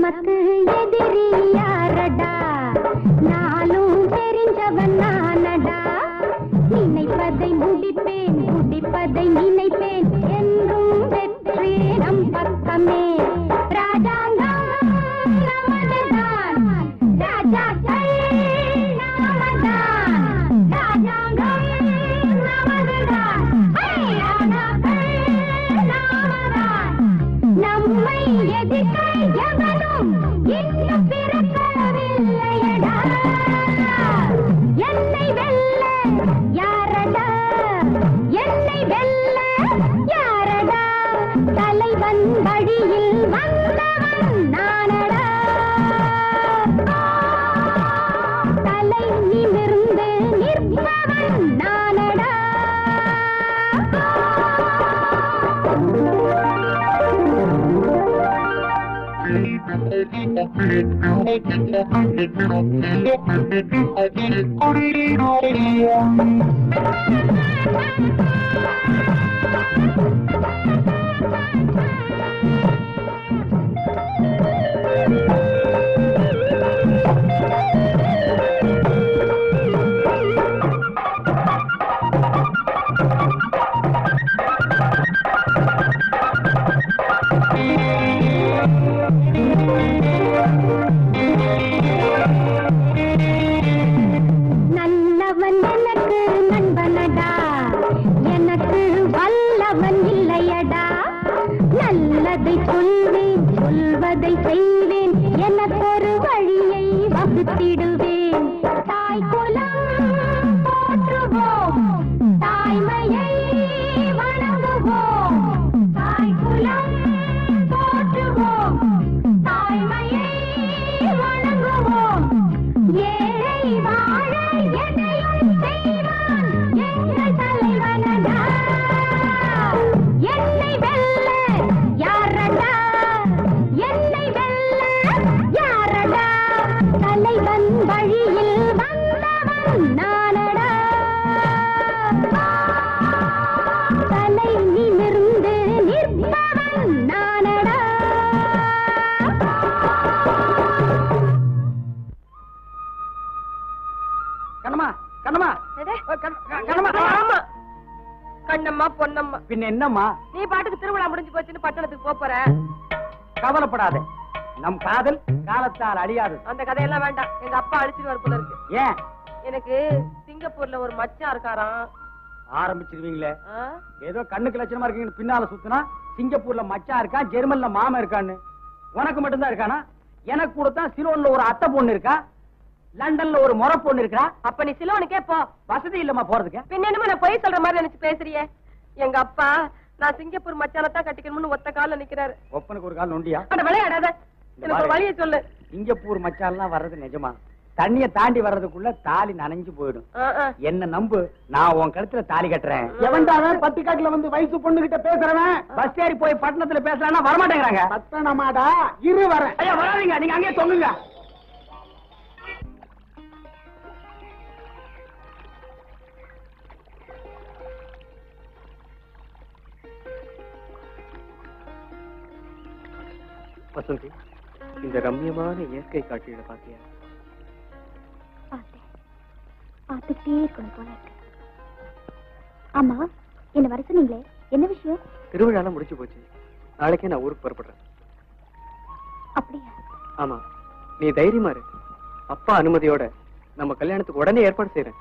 நமக்கு எதிரி யாரடா நாளும் தெரிஞ்சவன் நானடா நினைப்பதை முடிப்பேன் முடிப்பதை நினைப்பேன் என்றும் வெற்றி நம் பக்கமே ராஜாங்கம் நமதுதான் ராஜாக்கள் நாமதான் ராஜாங்கம் நமதுதான் ஹே, ராஜாக்கள் நாமதான் நம்மை எதிர்க்க எவனும் இன்னும் பிறக்கவில்லையடா என்னை வெல்ல யாரடா என்னை வெல்ல யாரடா தலைவன் வழியில் வந்தவன் நானடா தலை நிமிர்ந்து நிற்பவன் நானடா நல்லவன் எனக்கு நண்பனடா எனக்கு வல்லவன் இல்லையடா நல்லதை சொல்வேன் சொல்வதை செய்வேன் எனக்கொரு வழியை வகுத்திடுவேன் தாய் குலம் போற்றுவோம் தாய்மையை வணங்குவோம் தாய் குலம் போற்றுவோம் தாய்மையை வணங்குவோம் ஏழை வாழ எதையும் செய்வான் எங்கள் தலைவனடா என்னை வெல்ல யாரடா என்னை வெல்ல யாரடா தலைவன் வழியில் வந்தவன் நானடா தலை நிமிர்ந்து நிற்பவன் நானடா கண்ணம்மா கண்ணம்மா எது? ஓ, கண்- க- கண்ணம்மா ஆமா கண்ணம்மா பொன்னம்மா பின்ன என்னம்மா நீ பாட்டுக்கு திருவிழா முடிஞ்சு போச்சுன்னு பட்டணத்துக்கு போப் போற கவலைப்படாத நம் காதல் காலத்தால் அழியாது அந்த கதையெல்லாம் வேண்டாம் எங்க அப்பா அழிச்சிட்டு போல இருக்கு ஏன் எனக்கு சிங்கப்பூர்ல ஒரு மச்சான் இருக்காராம் ஆரம்பிச்சிருவீங்களே ஆ? ஏதோ கண்ணுக்கு லட்சணமா இருக்கீங்கன்னு பின்னால சுத்தினா சிங்கப்பூர்ல மச்சான் இருக்கான் ஜெர்மன்ல மாமன் இருக்கான்னு உனக்கு மட்டும்தான் இருக்கானா எனக்கு கூட தான் சிலோன்ல ஒரு அத்தை பொண்ணு இருக்கா லண்டன்ல ஒரு முறை பொண்ணு இருக்கா அப்ப நீ சிலோனுக்கே போ வசதி இல்லம்மா போறதுக்கு பின்ன என்னமோ நான் பொய் சொல்ற மாதிரி நினைச்சு பேசுறியே எங்க அப்பா நான் சிங்கப்பூர் மச்சானை தான் கட்டிக்கணும்னு ஒத்த கால்ல நிக்கிறாரு ஒப்பனுக்கு ஒரு கால் நொண்டியா அட விளையாடாத எனக்கு ஒரு வழியை சொல்லு சிங்கப்பூர் மச்சான்லாம் வர்றது நிஜமா தண்ணிய தாண்டி வர்றதுக்குள்ள தாலி நனைஞ்சு போயிடும் ஆ, ஆ. என்ன நம்பு நான் உன் கழுத்துல தாலி கட்டுறேன் எவன்டாவன் பட்டிக்காட்டுல வந்து வயசு பொண்ணு கிட்ட பேசுறவன் பஸ் ஏறி போய் பட்டணத்துல பேசலாம்னா வரமாட்டேங்கிறாங்க பத்தனமாடா இரு வரேன் ஐயா வராதீங்க நீங்க அங்கேயே தொங்குங்க வசந்தி இந்த ரம்யமான இயற்கை காட்சிகளை பாத்தியா பார்த்தேன் பார்த்துக்கிட்டே இருக்கணும் போல இருக்கு ஆமா என்ன வர சொன்னீங்களே என்ன விஷயம் திருவிழாலாம் முடிஞ்சு போச்சு நாளைக்கே நான் ஊருக்கு புறப்படுறேன் அப்படியா ஆமா நீ தைரியமா இரு அப்பா அனுமதியோட நம்ம கல்யாணத்துக்கு உடனே ஏற்பாடு செய்யறேன்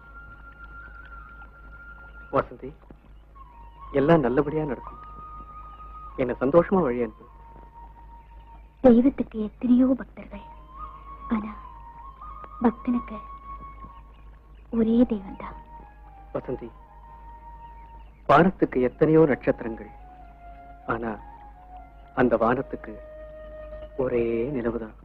வசந்தி எல்லாம் நல்லபடியா நடக்கும் என்ன சந்தோஷமா வழி அனுப்பு தெய்வத்துக்கு எத்தனையோ பக்தர்கள் ஆனா பக்தனுக்கு ஒரே தெய்வம்தான் வசந்தி வானத்துக்கு எத்தனையோ நட்சத்திரங்கள் ஆனா அந்த வானத்துக்கு ஒரே நிலவுதான்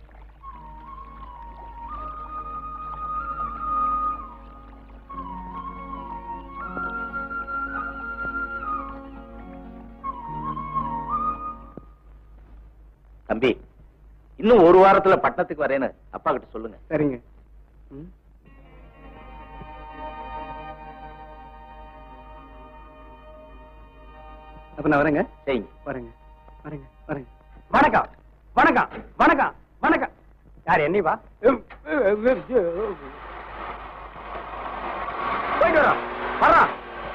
தம்பி இன்னும் ஒரு வாரத்துல பட்டணத்துக்கு வரேன்னு அப்பா கிட்ட சொல்லுங்க சரிங்க ம் அப்ப நான் வரேங்க சரிங்க வரேங்க வரேங்க வரேங்க வணக்கம் வணக்கம் வணக்கம் வணக்கம் யார் என்னைவா போயிட்டு வரோம் வரோம்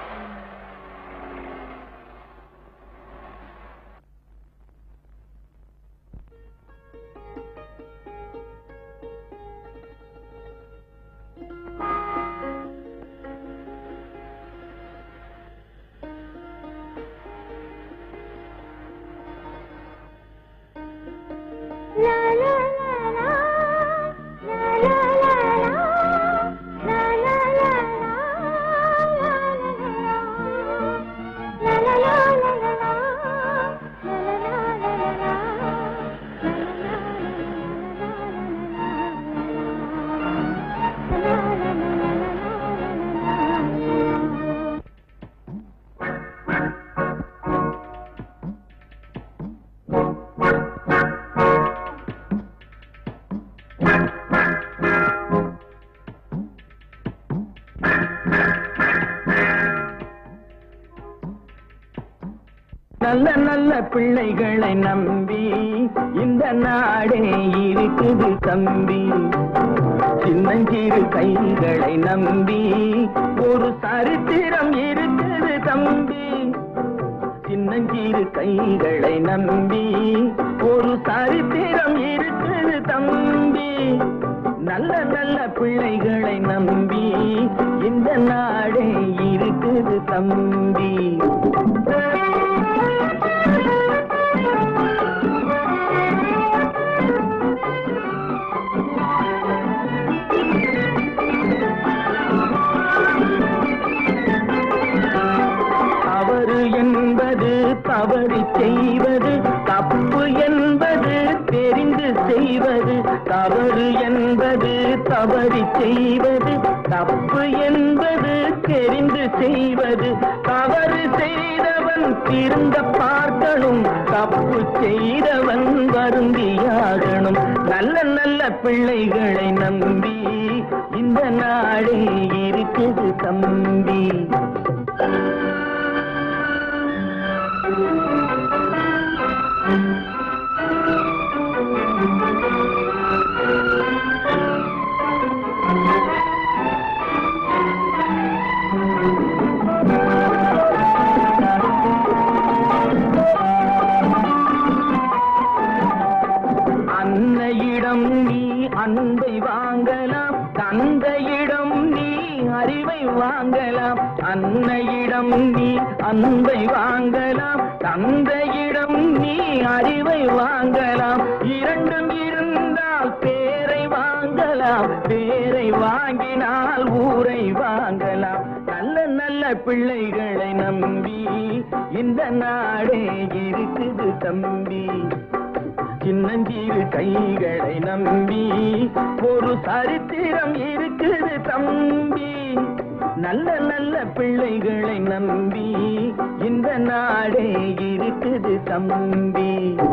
நல்ல நல்ல பிள்ளைகளை நம்பி இந்த நாடே இருக்குது தம்பி சின்னஞ்சிறு கைகளை நம்பி ஒரு சரித்திரம் இருக்குது தம்பி சின்னஞ்சிறு கைகளை நம்பி ஒரு சரித்திரம் இருக்குது தம்பி நல்ல நல்ல பிள்ளைகளை நம்பி இந்த நாடே இருக்குது தம்பி தவறு என்பது தவறு செய்வது தப்பு என்பது தெரிந்து செய்வது தவறு என்பது தவறு செய்வது தப்பு என்பது தெரிந்து செய்வது தவறு செய்தவன் திருந்த பார்க்கணும் தப்பு செய்தவன் வருந்தியாகணும் நல்ல நல்ல பிள்ளைகளை நம்பி இந்த நாடே இருக்குது தம்பி அன்னையிடம் நீ அன்பை வாங்கலாம் தந்தையிடம் நீ அறிவை வாங்கலாம் அன்னையிடம் நீ அன்பை வாங்கலாம் தந்தையிடம் நீ அறிவை வாங்கலாம் இரண்டும் இருந்தால் பேரை வாங்கலாம் பேரை வாங்கினால் ஊரை வாங்கலாம் நல்ல நல்ல பிள்ளைகளை நம்பி இந்த நாடே இருக்குது தம்பி சின்னஞ்சிறு கைகளை நம்பி ஒரு சரித்திரம் இருக்குது தம்பி நல்ல நல்ல பிள்ளைகளை நம்பி இந்த நாடே இருக்குது தம்பி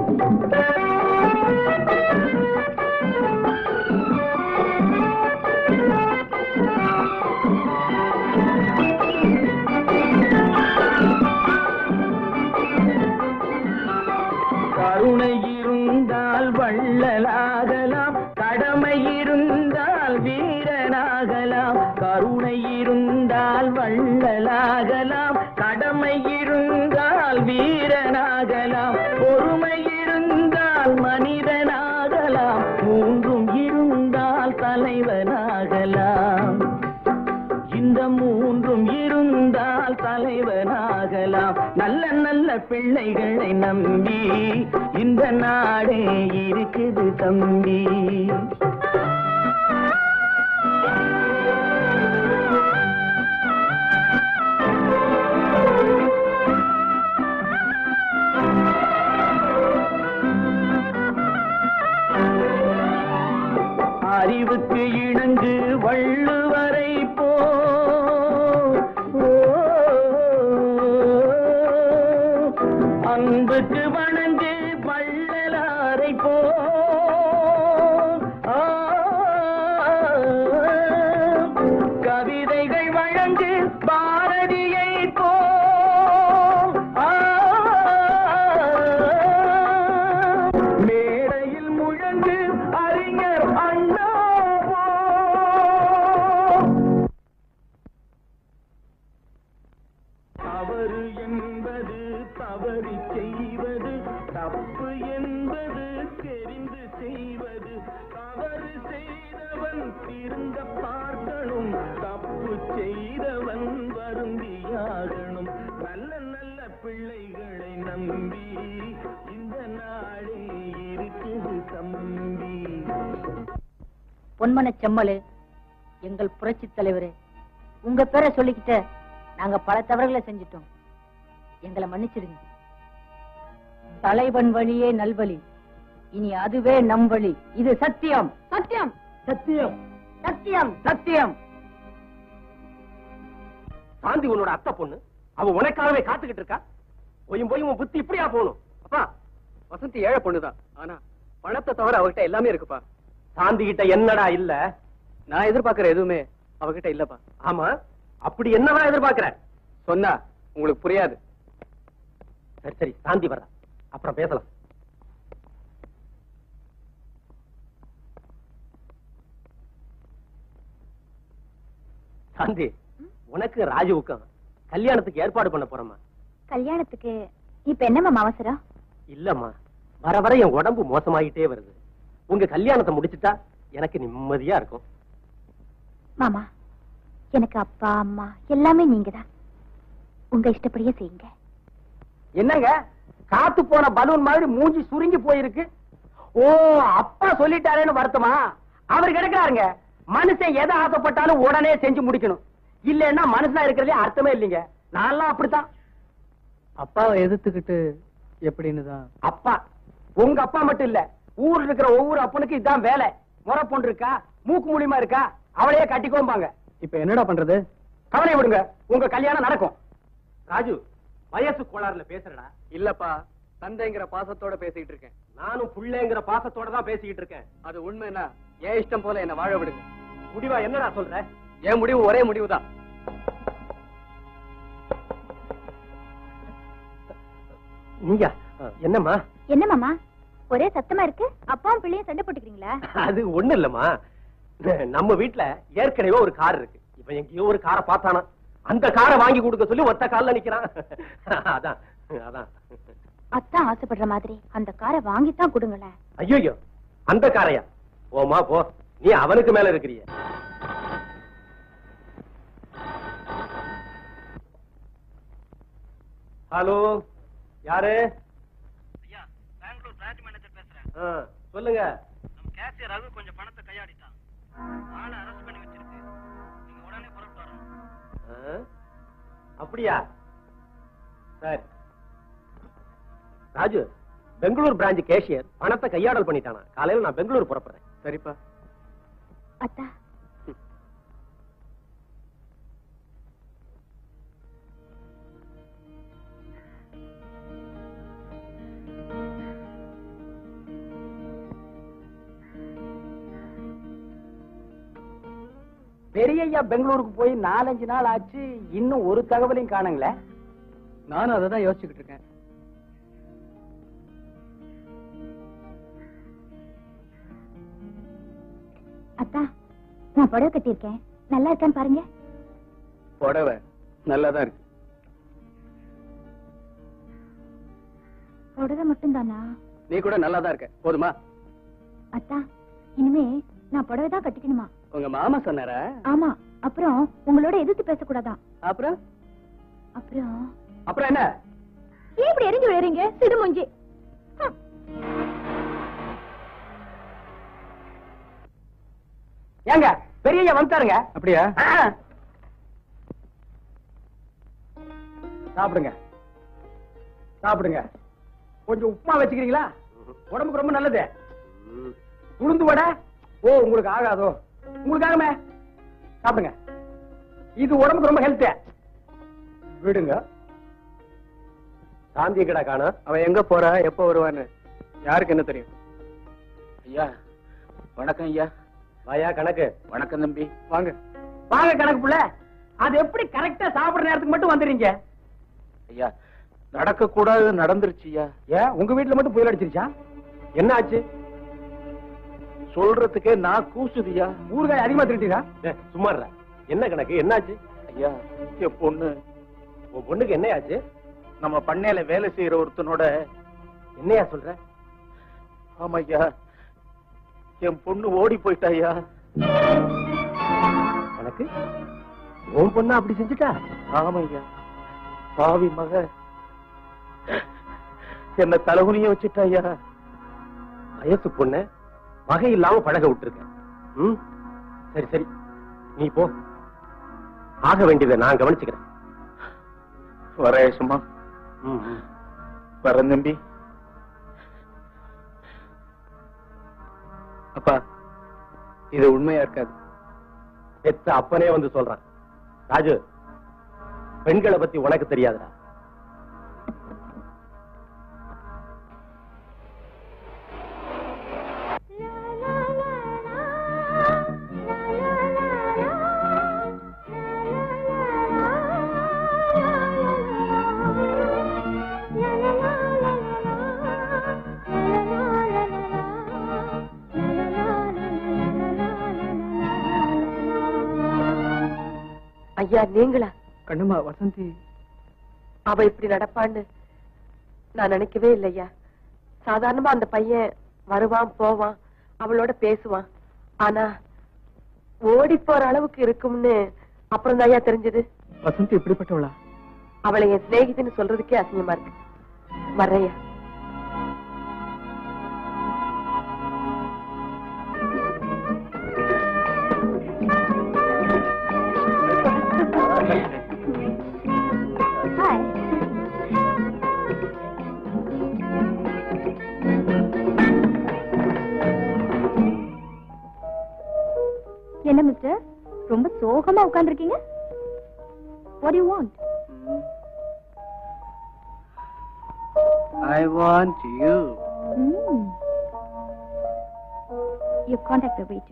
கருணை இருந்தால் வள்ளலாகலாம் கடமை இருந்தால் வீரனாகலாம் கருணை இருந்தால் வள்ளலாகலாம் கடமை இருந்தால் வீரனாகலாம் பொறுமை இருந்தால் மனிதனாகலாம் மூன்றும் இருந்தால் தலைவனாகலாம் இந்த மூன்றும் இருந்தால் தலைவனாகலாம் நல்ல நல்ல பிள்ளைகளை நம்பி இந்த நாடே இருக்குது தம்பி அறிவுக்கு இணங்கு வள்ளுவரை போ அன்புக்கு வணங்கு வள்ளலாரை போ ஆ, கவிதைகள் வழங்கு பாரதியை போ ஆ, மேடை செய்வது தவறு செய்தவன் திருந்த பார்க்கணும் தப்பு செய்தவன் வருந்தியாகணும் நல்ல நல்ல பிள்ளைகளை நம்பி இந்த நாடே இருக்குது தம்பி பொன்மனச் செம்மலு எங்கள் புரட்சி தலைவரே உங்க பேரை சொல்லிக்கிட்ட நாங்க பல தவறுகளை செஞ்சிட்டோம் எங்களை மன்னிச்சிடுங்க தலைவன் வழியே நல்வழி இனி அதுவே நம் வழி இது சத்தியம் சத்தியம் சத்தியம் சத்தியம் சத்தியம் சாந்தி உன்னோட அத்தை பொண்ணு அவ உனக்காகவே காத்துக்கிட்டு இருக்கா போயும் போய் உன் புத்தி இப்படியா போகணும் அப்பா வசந்தி ஏழை பொண்ணுதான் ஆனா பணத்தை தவிர அவகிட்ட எல்லாமே இருக்குப்பா சாந்தி கிட்ட என்னடா இல்ல நான் எதிர்பார்க்கிற எதுவுமே அவகிட்ட இல்லப்பா ஆமா அப்படி என்னதான் எதிர்பார்க்கிற சொன்னா உங்களுக்கு புரியாது சரி சரி சாந்தி வர்றா அப்புறம் பேசலாம் சாந்தி உனக்கு ராஜுவுக்கும் கல்யாணத்துக்கு ஏற்பாடு பண்ண போறோமா கல்யாணத்துக்கு இப்ப என்னம்மா அவசரம் இல்லம்மா வர வர என் உடம்பு மோசமாயிட்டே வருது உங்க கல்யாணத்தை முடிச்சிட்டா எனக்கு நிம்மதியா இருக்கும் மாமா எனக்கு அப்பா அம்மா எல்லாமே நீங்கதான் உங்க இஷ்டப்படியே செய்யுங்க என்னங்க காத்து போன பலூன் மாதிரி மூஞ்சி சுருங்கி போயிருக்கு ஓ அப்பா சொல்லிட்டாரேன்னு வருத்தமா அவர் கிடக்குறாருங்க மனுஷன் எதை ஆசைப்பட்டாலும் உடனே செஞ்சு முடிக்கணும் இல்லைன்னா மனுஷனா இருக்கிறதே அர்த்தமே இல்லைங்க நான்லாம் அப்படித்தான் அப்பாவை எதிர்த்துக்கிட்டு எப்படின்னு தான் அப்பா உங்க அப்பா மட்டும் இல்ல ஊர்ல இருக்கிற ஒவ்வொரு அப்பனுக்கும் இதான் வேலை முறை பொண்ணு இருக்கா மூக்கு மூலியமா இருக்கா அவளையே கட்டிக்கோம்பாங்க இப்ப என்னடா பண்றது கவலை விடுங்க உங்க கல்யாணம் நடக்கும் ராஜு வயசு கோளாறுல பேசுறடா இல்லப்பா தந்தைங்கிற பாசத்தோட பேசிக்கிட்டு இருக்கேன் நானும் புள்ளைங்கிற பாசத்தோட தான் பேசிக்கிட்டு இருக்கேன் அது உண்மைன்னா என் இஷ்டம் போல என்ன வாழ விடுங்க முடிவா என்னடா சொல்ற என் முடிவு ஒரே முடிவுதான் நீங்க என்னம்மா என்ன மாமா ஒரே சத்தமா இருக்கு அப்பாவும் பிள்ளையும் சண்டை போட்டுக்கிறீங்களா அது ஒண்ணு இல்லம்மா நம்ம வீட்ல ஏற்கனவே ஒரு கார் இருக்கு இப்ப எங்கேயோ ஒரு காரை பார்த்தானா அந்த காரை வாங்கி கொடுக்க சொல்லி ஒத்த கால்ல நிக்கிறான் அதான் அதான் அத்தான் ஆசைப்படுற மாதிரி அந்த காரை வாங்கித்தான் கொடுங்களேன் ஐயோ அந்த காரையா போமா போ நீ அவனுக்கு மேல இருக்கிறிய ஹலோ யாரு ஐயா பெங்களூர் பிரான்ச் மேனேஜர் பேசுறேன் ஆ, சொல்லுங்க நம்ம கேசியர் ரகு கொஞ்சம் பணத்தை கையாடிட்டான் ஆளை அரெஸ்ட் பண்ணி வச்சிருக்கு நீங்க உடனே புறப்பட்டு வரணும் ஆ? அப்படியா சரி ராஜு பெங்களூர் பிரான்ச் கேஷியர் பணத்தை கையாடல் பண்ணிட்டானா காலையில நான் பெங்களூர் புறப்படுறேன் சரிப்பா அத்தா பெரியய்யா பெங்களூருக்கு போய் நாலஞ்சு நாள் ஆச்சு இன்னும் ஒரு தகவலையும் காணுங்களே நானும் அதை தான் யோசிச்சுக்கிட்டு இருக்கேன் அத்தா நான் புடவை கட்டியிருக்கேன் நல்லா இருக்கான்னு பாருங்க புடவை நல்லாதான் இருக்கு புடவை மட்டும்தானா நீ கூட நல்லாதான் இருக்க போதுமா அத்தா இனிமே நான் புடவை தான் கட்டிக்கணுமா உங்க மாமா சொன்னாரா ஆமா அப்புறம் உங்களோட எதிர்த்து பேசக்கூடாதான் அப்புறம் அப்புறம் அப்புறம் என்ன ஏன் இப்படி எரிஞ்சு விழுறீங்க சிடு மூஞ்சி ஹம். ஏங்க பெரியய்யா வந்துட்டாருங்க அப்படியா ஆ. சாப்பிடுங்க சாப்பிடுங்க கொஞ்சம் உப்புமா வச்சுக்கிறீங்களா உடம்புக்கு ரொம்ப நல்லது ம். உளுந்து வடை ஓ உங்களுக்கு ஆகாதோ உங்களுக்கு ஆகுமே சாப்பிடுங்க இது உடம்புக்கு ரொம்ப ஹெல்த் விடுங்க சாந்தி கடை காணா அவ எங்க போறா எப்ப வருவான்னு யாருக்கு என்ன தெரியும் ஐயா வணக்கம் ஐயா வாயா கணக்கு வணக்கம் தம்பி வாங்க வாங்க கணக்கு புள்ள அது எப்படி கரெக்டா சாப்பிடுற நேரத்துக்கு மட்டும் வந்துடுறீங்க ஐயா நடக்க கூடாது நடந்துருச்சு ஐயா ஏன் உங்க வீட்டுல மட்டும் புயல் அடிச்சிருச்சா என்ன ஆச்சு சொல்றதுக்கே நான் கூசுதியா ஊறுகாய் அதிகமா திருட்டீரா ஏ, சும்மா இருடா. என்ன கணக்கு என்னாச்சு ஐயா என் பொண்ணு உன் பொண்ணுக்கு என்னையாச்சு நம்ம பண்ணையில வேலை செய்யற ஒருத்தனோட என்னையா சொல்ற ஆமா ஐயா என் பொண்ணு ஓடி போயிட்டா ஐயா எனக்கு உன் பொண்ணா அப்படி செஞ்சுட்டா ஆமையா பாவி மக என்ன தலகுனிய வச்சுட்டா ஐயா வயசு பொண்ணு வகை இல்லாம பழக விட்டுருக்க ம் சரி சரி நீ போ ஆக வேண்டியதை நான் கவனிச்சுக்கிறேன் வரேசுமா ம், ம். வரேன் தம்பி அப்பா இது உண்மையா இருக்காது பெத்த அப்பனே வந்து சொல்றான் ராஜு பெண்களை பத்தி உனக்கு தெரியாதுடா ஐயா நீங்களா கண்ணுமா வசந்தி அவ இப்படி நடப்பான்னு நான் நினைக்கவே இல்லையா சாதாரணமா அந்த பையன் வருவான் போவான் அவளோட பேசுவான் ஆனா ஓடி போற அளவுக்கு இருக்கும்னு அப்புறம் ஐயா தெரிஞ்சது வசந்தி எப்படிப்பட்டவளா அவளை என் சிநேகிதின்னு சொல்றதுக்கே அசிங்கமா இருக்கு வர்றையா ஹாய் என்ன மிஸ்டர் ரொம்ப சோகமா உட்கார்ந்திருக்கீங்க what do you want I want you mm. you contact the waiter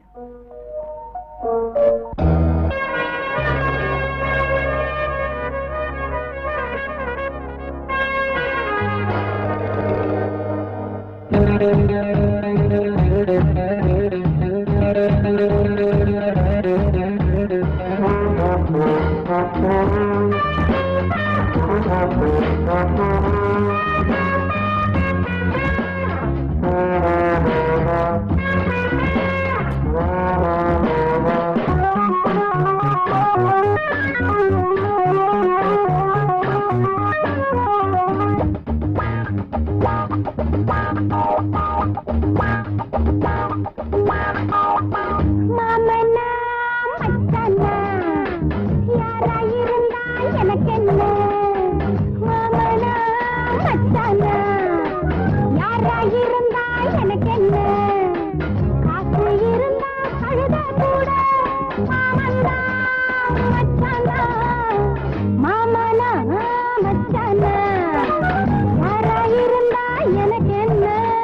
மாமனா மச்சானா யாராயிருந்தா எனக்கென்ன மாமனா மச்சானா யாராயிருந்தா எனக்கென்ன காசு இருந்தா கழுத கூட மாமனா மச்சானா மாமனா மச்சானா யாராயிருந்தா எனக்கென்ன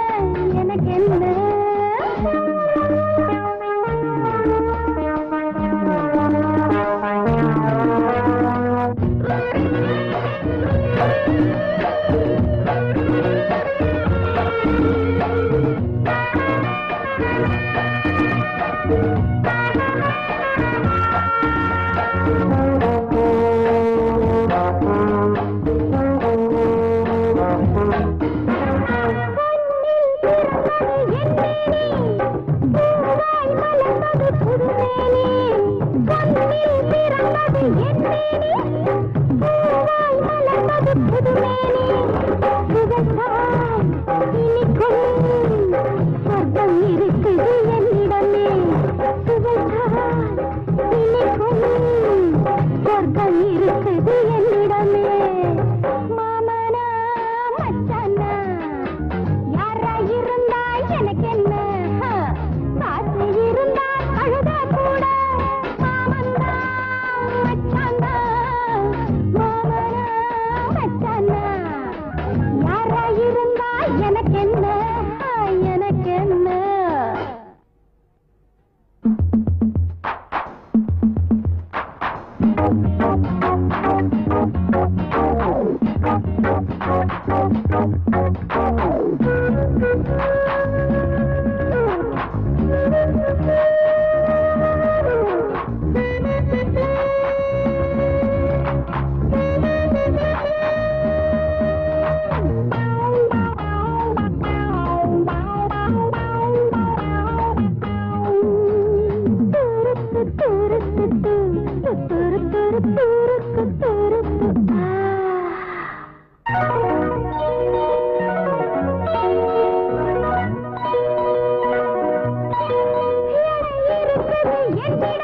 சொர்க்கம் இருக்குது என்னிடமே சுவைத்தால் இனிக்கும் சொர்க்கம் இருக்குது என்னிடமே மாமனா மச்சானா யாரா இருந்தா எனக்கு என்ன ஹ, காசு இருந்தா கழுத கூட மாமன்தான் மச்சான்தான்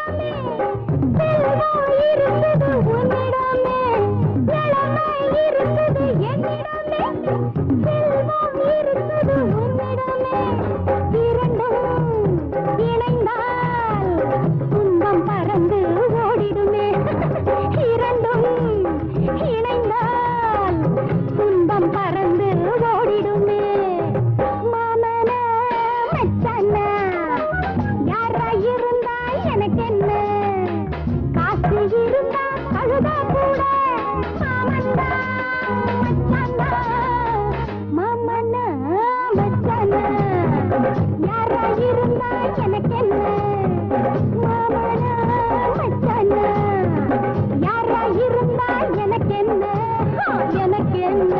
செல்வம் இருக்குது உன்னிடமே இளமை இருக்குது என்னிடமே செல்வம் இருக்குது உன்னிடமே இரண்டும் இணைந்தால் துன்பம் பறந்து ஓடிடுமே இரண்டும் இணைந்தால் துன்பம் பறந்து ஓடிடுமே மாமன மச்சான யாரா இருந்தா எனக்கு என்ன காசு இருந்தா கழுதா கூட மாமன்னா மச்சானா மாமனா மச்சானா யாரா இருந்தா எனக்கு என்ன மாமனா மச்சானா யாரா இருந்தா எனக்கு என்ன ஆ, எனக்கு என்ன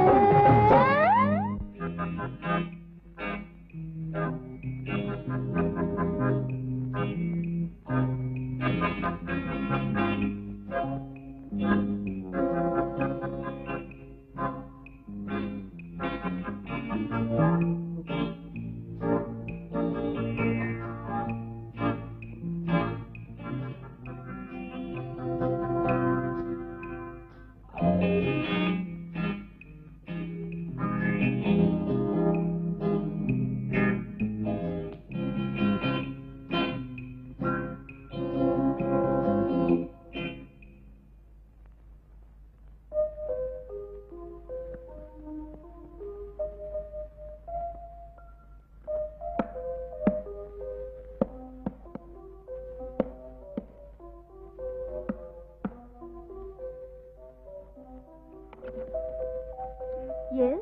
Yes.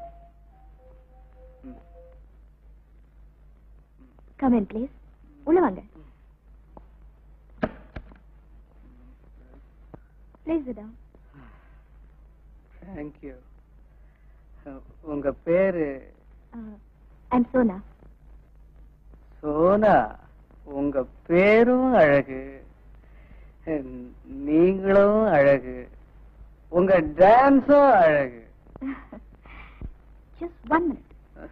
Come in, please. உள்ள வாங்க. Please sit down. தேங்க்யூ உங்க பேரு Uh, I'm Sona. சோனா உங்க பேரும் அழகு நீங்களும் அழகு உங்க டான்ஸும் அழகு Just one minute.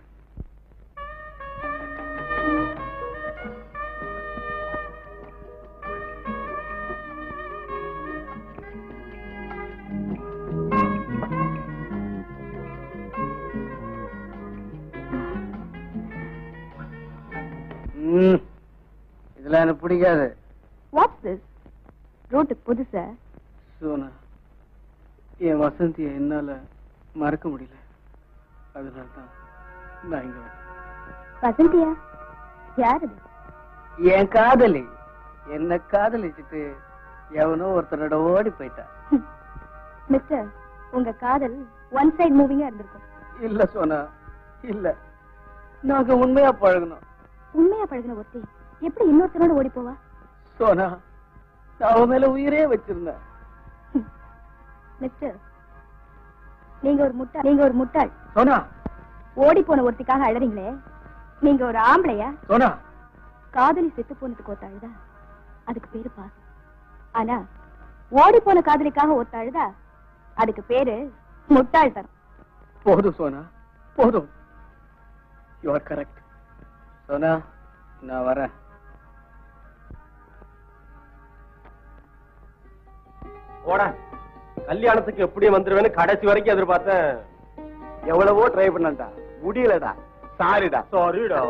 ம், இதெல்லாம் எனக்கு பிடிக்காது What's this? ரோட்டுக்கு புதுசா சோனா என் வசந்தியை என்னால மறக்க முடியல அதனால தான் நான் இங்க வந்தேன் வசந்தியா யார் அது என் காதலி என்ன காதலிச்சுட்டு எவனோ ஒருத்தனோட ஓடி போயிட்டான் மிஸ்டர் உங்க காதல் ஒன் சைடு மூவிங்கா இருந்திருக்கும் இல்ல சோனா இல்ல நாங்க உண்மையா பழகணும் உண்மையா பழகின ஒருத்தி எப்படி இன்னொருத்தரோட ஓடி போவா சோனா நான் அவன் மேல உயிரே வச்சிருந்தேன் மிஸ்டர் நீங்க ஒரு முட்டாள் நீங்க ஒரு முட்டாள் சோனா ஓடி போன ஒருத்திக்காக அழறீங்களே நீங்க ஒரு ஆம்பளையா சோனா காதலி செத்து போனதுக்கு ஒருத்த அழுதா அதுக்கு பேரு பாசம் ஆனா ஓடி போன காதலிக்காக ஒருத்த அழுதா அதுக்கு பேரு முட்டாள்தனம் போதும் சோனா போதும் யூ ஆர் கரெக்ட் சோனா நான் வரேன் போடா கல்யாணத்துக்கு எப்படியும் வந்துருவேன்னு கடைசி வரைக்கும் எதிர்பார்த்தேன் எவ்வளவோ ட்ரை பண்ணடா முடியலடா சாரிடா சாரிடா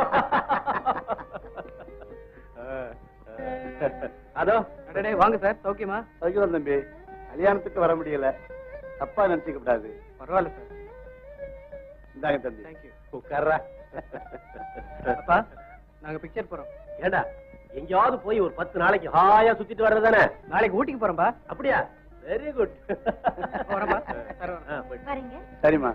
அதோ அடடே வாங்க சார் சௌக்கியமா சகிதம் தம்பி கல்யாணத்துக்கு வர முடியல தப்பா நினைச்சுக்க கூடாது பரவாயில்ல சார் இந்தாங்க தம்பி தேங்க்யூ உட்கார்றா அப்பா நாங்க பிக்சர் போறோம் ஏண்டா எங்கேயாவது போய் ஒரு பத்து நாளைக்கு ஹாயா சுத்திட்டு வர்றதானே நாளைக்கு ஊட்டிக்கு போறோம்பா அப்படியா வெரி குட் வரேன்பா. வரேன். வரீங்க சரிம்மா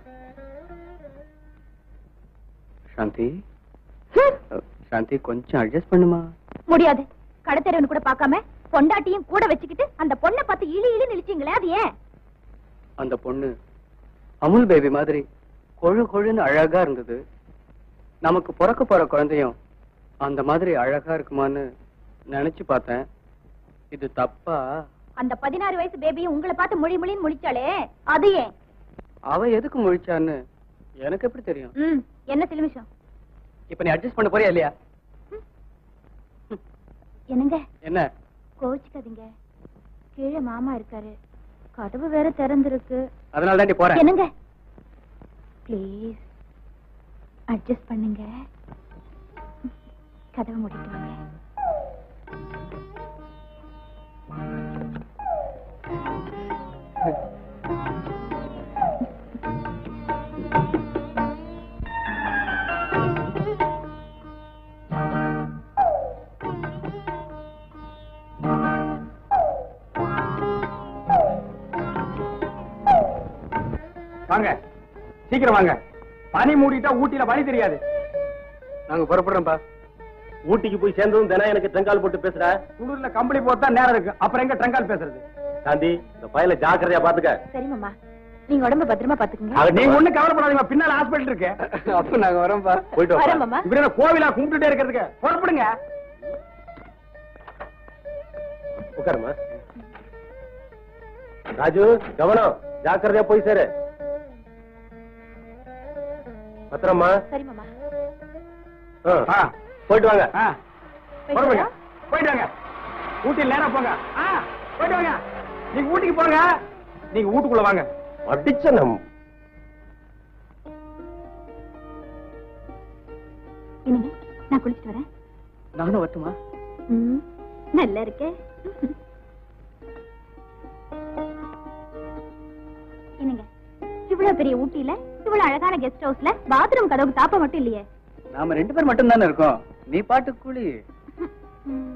சாந்தி சாந்தி கொஞ்சம் அட்ஜஸ்ட் பண்ணுமா முடியாது கடத்தெருவன் கூட பார்க்காம பொண்டாட்டியும் கூட வச்சுக்கிட்டு அந்த பொண்ணை பார்த்து இழி இழி நினைச்சீங்களே அது ஏன் அந்த பொண்ணு அமுல் பேபி மாதிரி கொழு கொழுன்னு அழகா இருந்தது நமக்கு பிறக்க போற குழந்தையும் அந்த மாதிரி அழகா இருக்குமான்னு நினைச்சு பார்த்தேன் இது தப்பா அந்த பதினாறு வயசு பேபியும் உங்களை பார்த்து மொழி மொழின்னு முழிச்சாளே அது ஏன் அவ எதுக்கு முழிச்சான்னு எனக்கு எப்படி தெரியும் ம் என்ன சிலுமிஷம் இப்ப நீ அட்ஜஸ்ட் பண்ண போறியா இல்லையா என்னங்க என்ன கோவிச்சுக்காதீங்க கீழே மாமா இருக்காரு கதவு வேற திறந்திருக்கு அதனால தாண்டி போறேன் என்னங்க ப்ளீஸ் அட்ஜஸ்ட் பண்ணுங்க கதவை மூடிட்டு வாங்க வாங்க சீக்கிரம் வாங்க பனி மூடிட்டா ஊட்டியில வழி தெரியாது நாங்க புறப்படுறோம்ப்பா ஊட்டிக்கு போய் சேர்ந்ததும் தினம் எனக்கு ட்ரங்கால் போட்டு பேசுற குளிர்ல கம்பளி போட்டா நேரம் இருக்கு அப்புறம் எங்க ட்ரங்கால் பேசுறது காந்தி இந்த பயல ஜாக்கிரதையா பாத்துக்க சரி மாமா நீங்க உடம்ப பத்திரமா பாத்துக்கங்க நீங்க ஒண்ணு கவலைப்படாதீங்க பின்னால ஹாஸ்பிடல் இருக்கு அப்ப நாங்க வரோம்ப்பா போயிட்டு வா வரேன் மாமா இப்படி என்ன கோவிலா கும்பிட்டுட்டே இருக்கிறதுக்கு புறப்படுங்க உட்காருமா ராஜு கவனம் ஜாக்கிரதையா போய் சேரு பத்திரமா சரி மாமா ஆ, ஆ, போயிட்டு வாங்க ஆ, போயிட்டு புறப்படுங்க வரேன். போயிட்டு வாங்க ஊட்டியில் நேரா போங்க ஆ, போயிட்டு வாங்க நீங்க ஊட்டிக்கு போங்க நீங்க வீட்டுக்குள்ள வாங்க அடிச்ச நம் என்னங்க நான் குளிச்சிட்டு வரேன் நானும் வரட்டுமா ம், நல்லா இருக்கே என்னங்க இவ்வளவு பெரிய ஊட்டியில இவ்வளவு அழகான கெஸ்ட் ஹவுஸ்ல பாத்ரூம் கதவுக்கு தாப்ப மட்டும் இல்லையே நாம ரெண்டு பேர் மட்டும் தானே இருக்கோம் நீ பாட்டு கூலி ம்.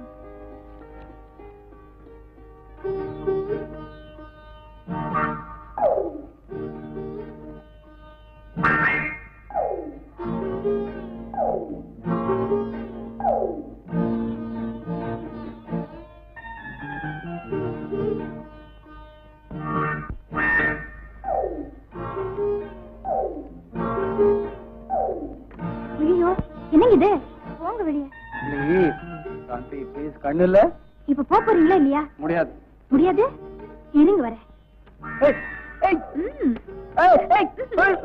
ஐயோ என்னங்க இது போங்க வெளியே ப்ளீஸ் சாந்தி ப்ளீஸ் கண்ணு இல்ல இப்ப போப் போறீங்களா இல்லையா முடியாது முடியாது இருங்க வரேன் ஏய், ஏய், ம். ஏய், ஏய், ஏய்.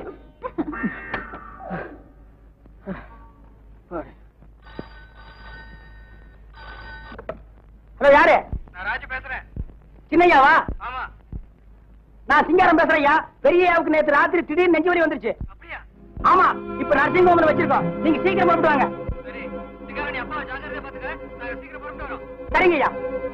பாரு. ஹலோ யாரு நான் ராஜு பேசுறேன் சின்னையாவா ஆமா நான் சிங்காரம் பேசுறையா பெரியயாவுக்கு நேத்து ராத்திரி திடீர்னு நெஞ்சு வலி வந்துருச்சு அப்படியா ஆமா இப்ப நர்சிங் ஹோம்ல வச்சிருக்கோம் நீங்க சீக்கிரம் புறப்பட்டு வாங்க சரி சிங்காரம் நீ அப்பா ஜாக்கிரதையா பாத்துக்க நாங்க சீக்கிரம் புறப்பட்டு வரோம் சரிங்க ஐயா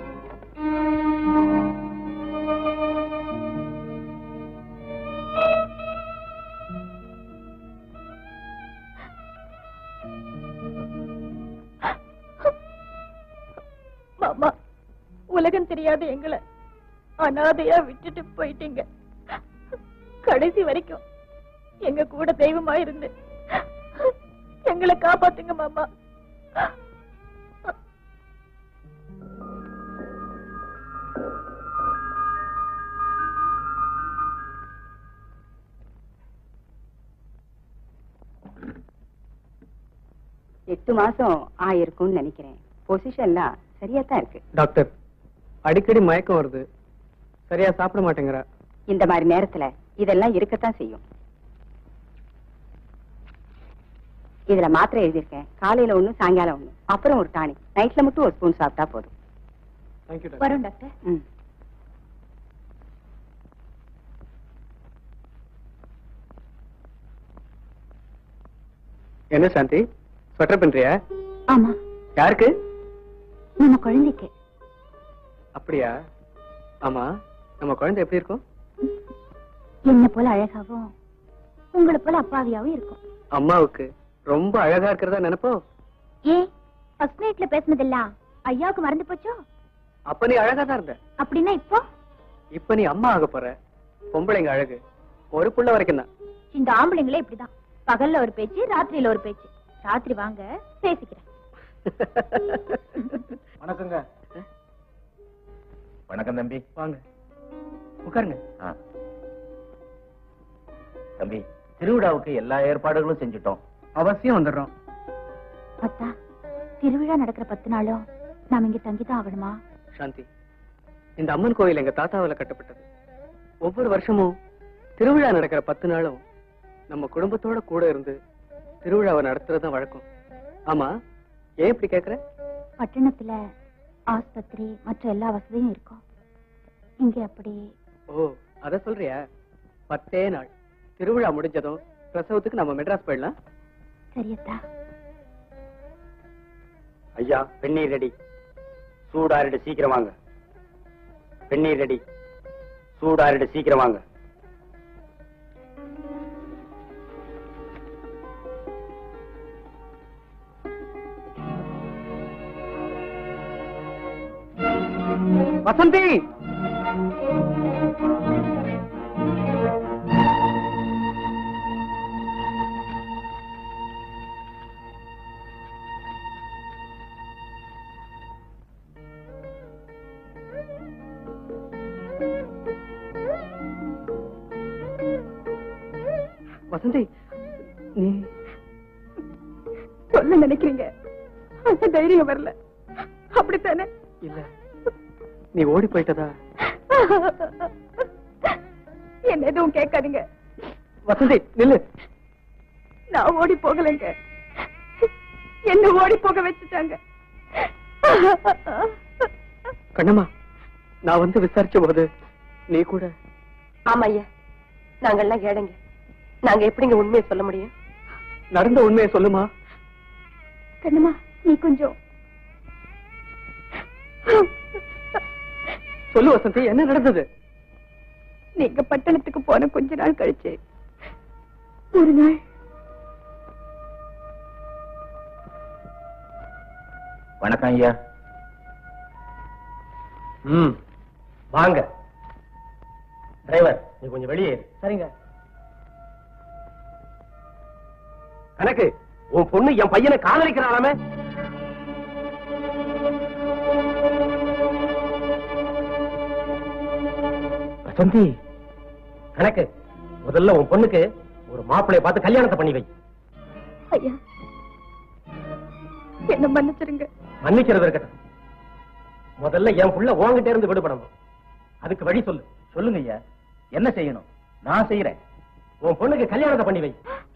மாமா உலகம் தெரியாத எங்களை அனாதையா விட்டுட்டு போயிட்டீங்க கடைசி வரைக்கும் எங்க கூட தெய்வமா இருந்து எங்களை காப்பாத்துங்க மாமா எட்டு மாசம் ஆயிருக்கும்னு நினைக்கிறேன் பொசிஷன்லாம் சரியா தான் இருக்கு டாக்டர் அடிக்கடி மயக்கம் வருது சரியா சாப்பிட மாட்டேங்கிறா இந்த மாதிரி நேரத்துல இதெல்லாம் இருக்கத்தான் செய்யும் இதுல மாத்திரை எழுதியிருக்கேன் காலையில ஒண்ணு சாயங்காலம் ஒண்ணு அப்புறம் ஒரு டானிக் நைட்ல மட்டும் ஒரு ஸ்பூன் சாப்பிட்டா போதும் தேங்க்யூ டாக்டர் வரும் டாக்டர் ம். என்ன சாந்தி ஸ்வெட்டர் பண்றியா ஆமா யாருக்கு நம்ம குழந்தைக்கு அப்படியா ஆமா நம்ம குழந்தை எப்படி இருக்கும் என்ன போல அழகாவும் உங்களை போல அப்பாவியாவும் இருக்கும் அம்மாவுக்கு ரொம்ப அழகா இருக்கிறதா நினைப்போ ஏன் ஃபர்ஸ்ட் நைட்ல பேசினதெல்லாம் ஐயாவுக்கு மறந்து போச்சோ அப்ப நீ அழகா தான் இருந்த அப்படின்னா இப்போ இப்ப நீ அம்மா ஆக போற பொம்பளைங்க அழகு ஒரு புள்ள வரைக்கும் தான் இந்த ஆம்பளைங்களே இப்படிதான் பகல்ல ஒரு பேச்சு ராத்திரியில ஒரு பேச்சு ராத்திரி வாங்க பேசிக்கிறேன் வணக்கங்க வணக்கம் தம்பி வாங்க உட்காருங்க ஆ. தம்பி திருவிழாவுக்கு எல்லா ஏற்பாடுகளும் செஞ்சுட்டோம் அவசியம் வந்துடுறோம் அத்தா திருவிழா நடக்கிற பத்து நாளும் நாம இங்க தங்கிதான் ஆகணுமா சாந்தி இந்த அம்மன் கோயில் எங்க தாத்தாவில கட்டப்பட்டது ஒவ்வொரு வருஷமும் திருவிழா நடக்கிற பத்து நாளும் நம்ம குடும்பத்தோட கூட இருந்து திருவிழாவை நடத்துறது தான் வழக்கம் ஆமா ஏன் இப்படி கேக்குற பட்டணத்துல ஆஸ்பத்திரி மற்ற எல்லா வசதியும் இருக்கும் இங்க அப்படி ஓ அத சொல்றியா பத்தே நாள் திருவிழா முடிஞ்சதும் பிரசவத்துக்கு நம்ம மெட்ராஸ் போயிடலாம் சரியத்தா ஐயா வெந்நீர் ரெடி சூடாரிடு சீக்கிரம் வாங்க வெந்நீர் ரெடி சூடாரிடு சீக்கிரம் வாங்க வசந்தி வசந்தி நீ சொல்ல நினைக்கிறீங்க அந்த தைரியம் வரல அப்படித்தானே இல்ல நீ ஓடி போயிட்டதா என்ன எதுவும் கேட்காதீங்க வசந்தி நில்லு நான் ஓடி போகலைங்க என்ன ஓடி போக வச்சுட்டாங்க கண்ணம்மா நான் வந்து விசாரிச்ச போது நீ கூட ஆமா ஐயா நாங்கெல்லாம் ஏழைங்க நாங்க எப்படிங்க உண்மையை சொல்ல முடியும் நடந்த உண்மையை சொல்லுமா கண்ணுமா நீ கொஞ்சம் சொல்லு வசந்தி என்ன நடந்தது நீங்க பட்டணத்துக்கு போன கொஞ்ச நாள் கழிச்சு ஒரு நாள் வணக்கம் ஐயா ம் வாங்க டிரைவர் நீ கொஞ்சம் வெளியே இரு. சரிங்க கணக்கு உன் பொண்ணு என் பையனை காதலிக்கிறாளாமே வசந்தி கணக்கு முதல்ல உன் பொண்ணுக்கு ஒரு மாப்பிளைய பார்த்து கல்யாணத்தை பண்ணி வை ஐயா என்ன மன்னிச்சிருங்க மன்னிக்கிறது இருக்கட்டும் முதல்ல என் புள்ள உன்கிட்ட இருந்து விடுபடணும் அதுக்கு வழி சொல்லு சொல்லுங்க ஐயா என்ன செய்யணும் நான் செய்யறேன் உன் பொண்ணுக்கு கல்யாணத்தை பண்ணி வை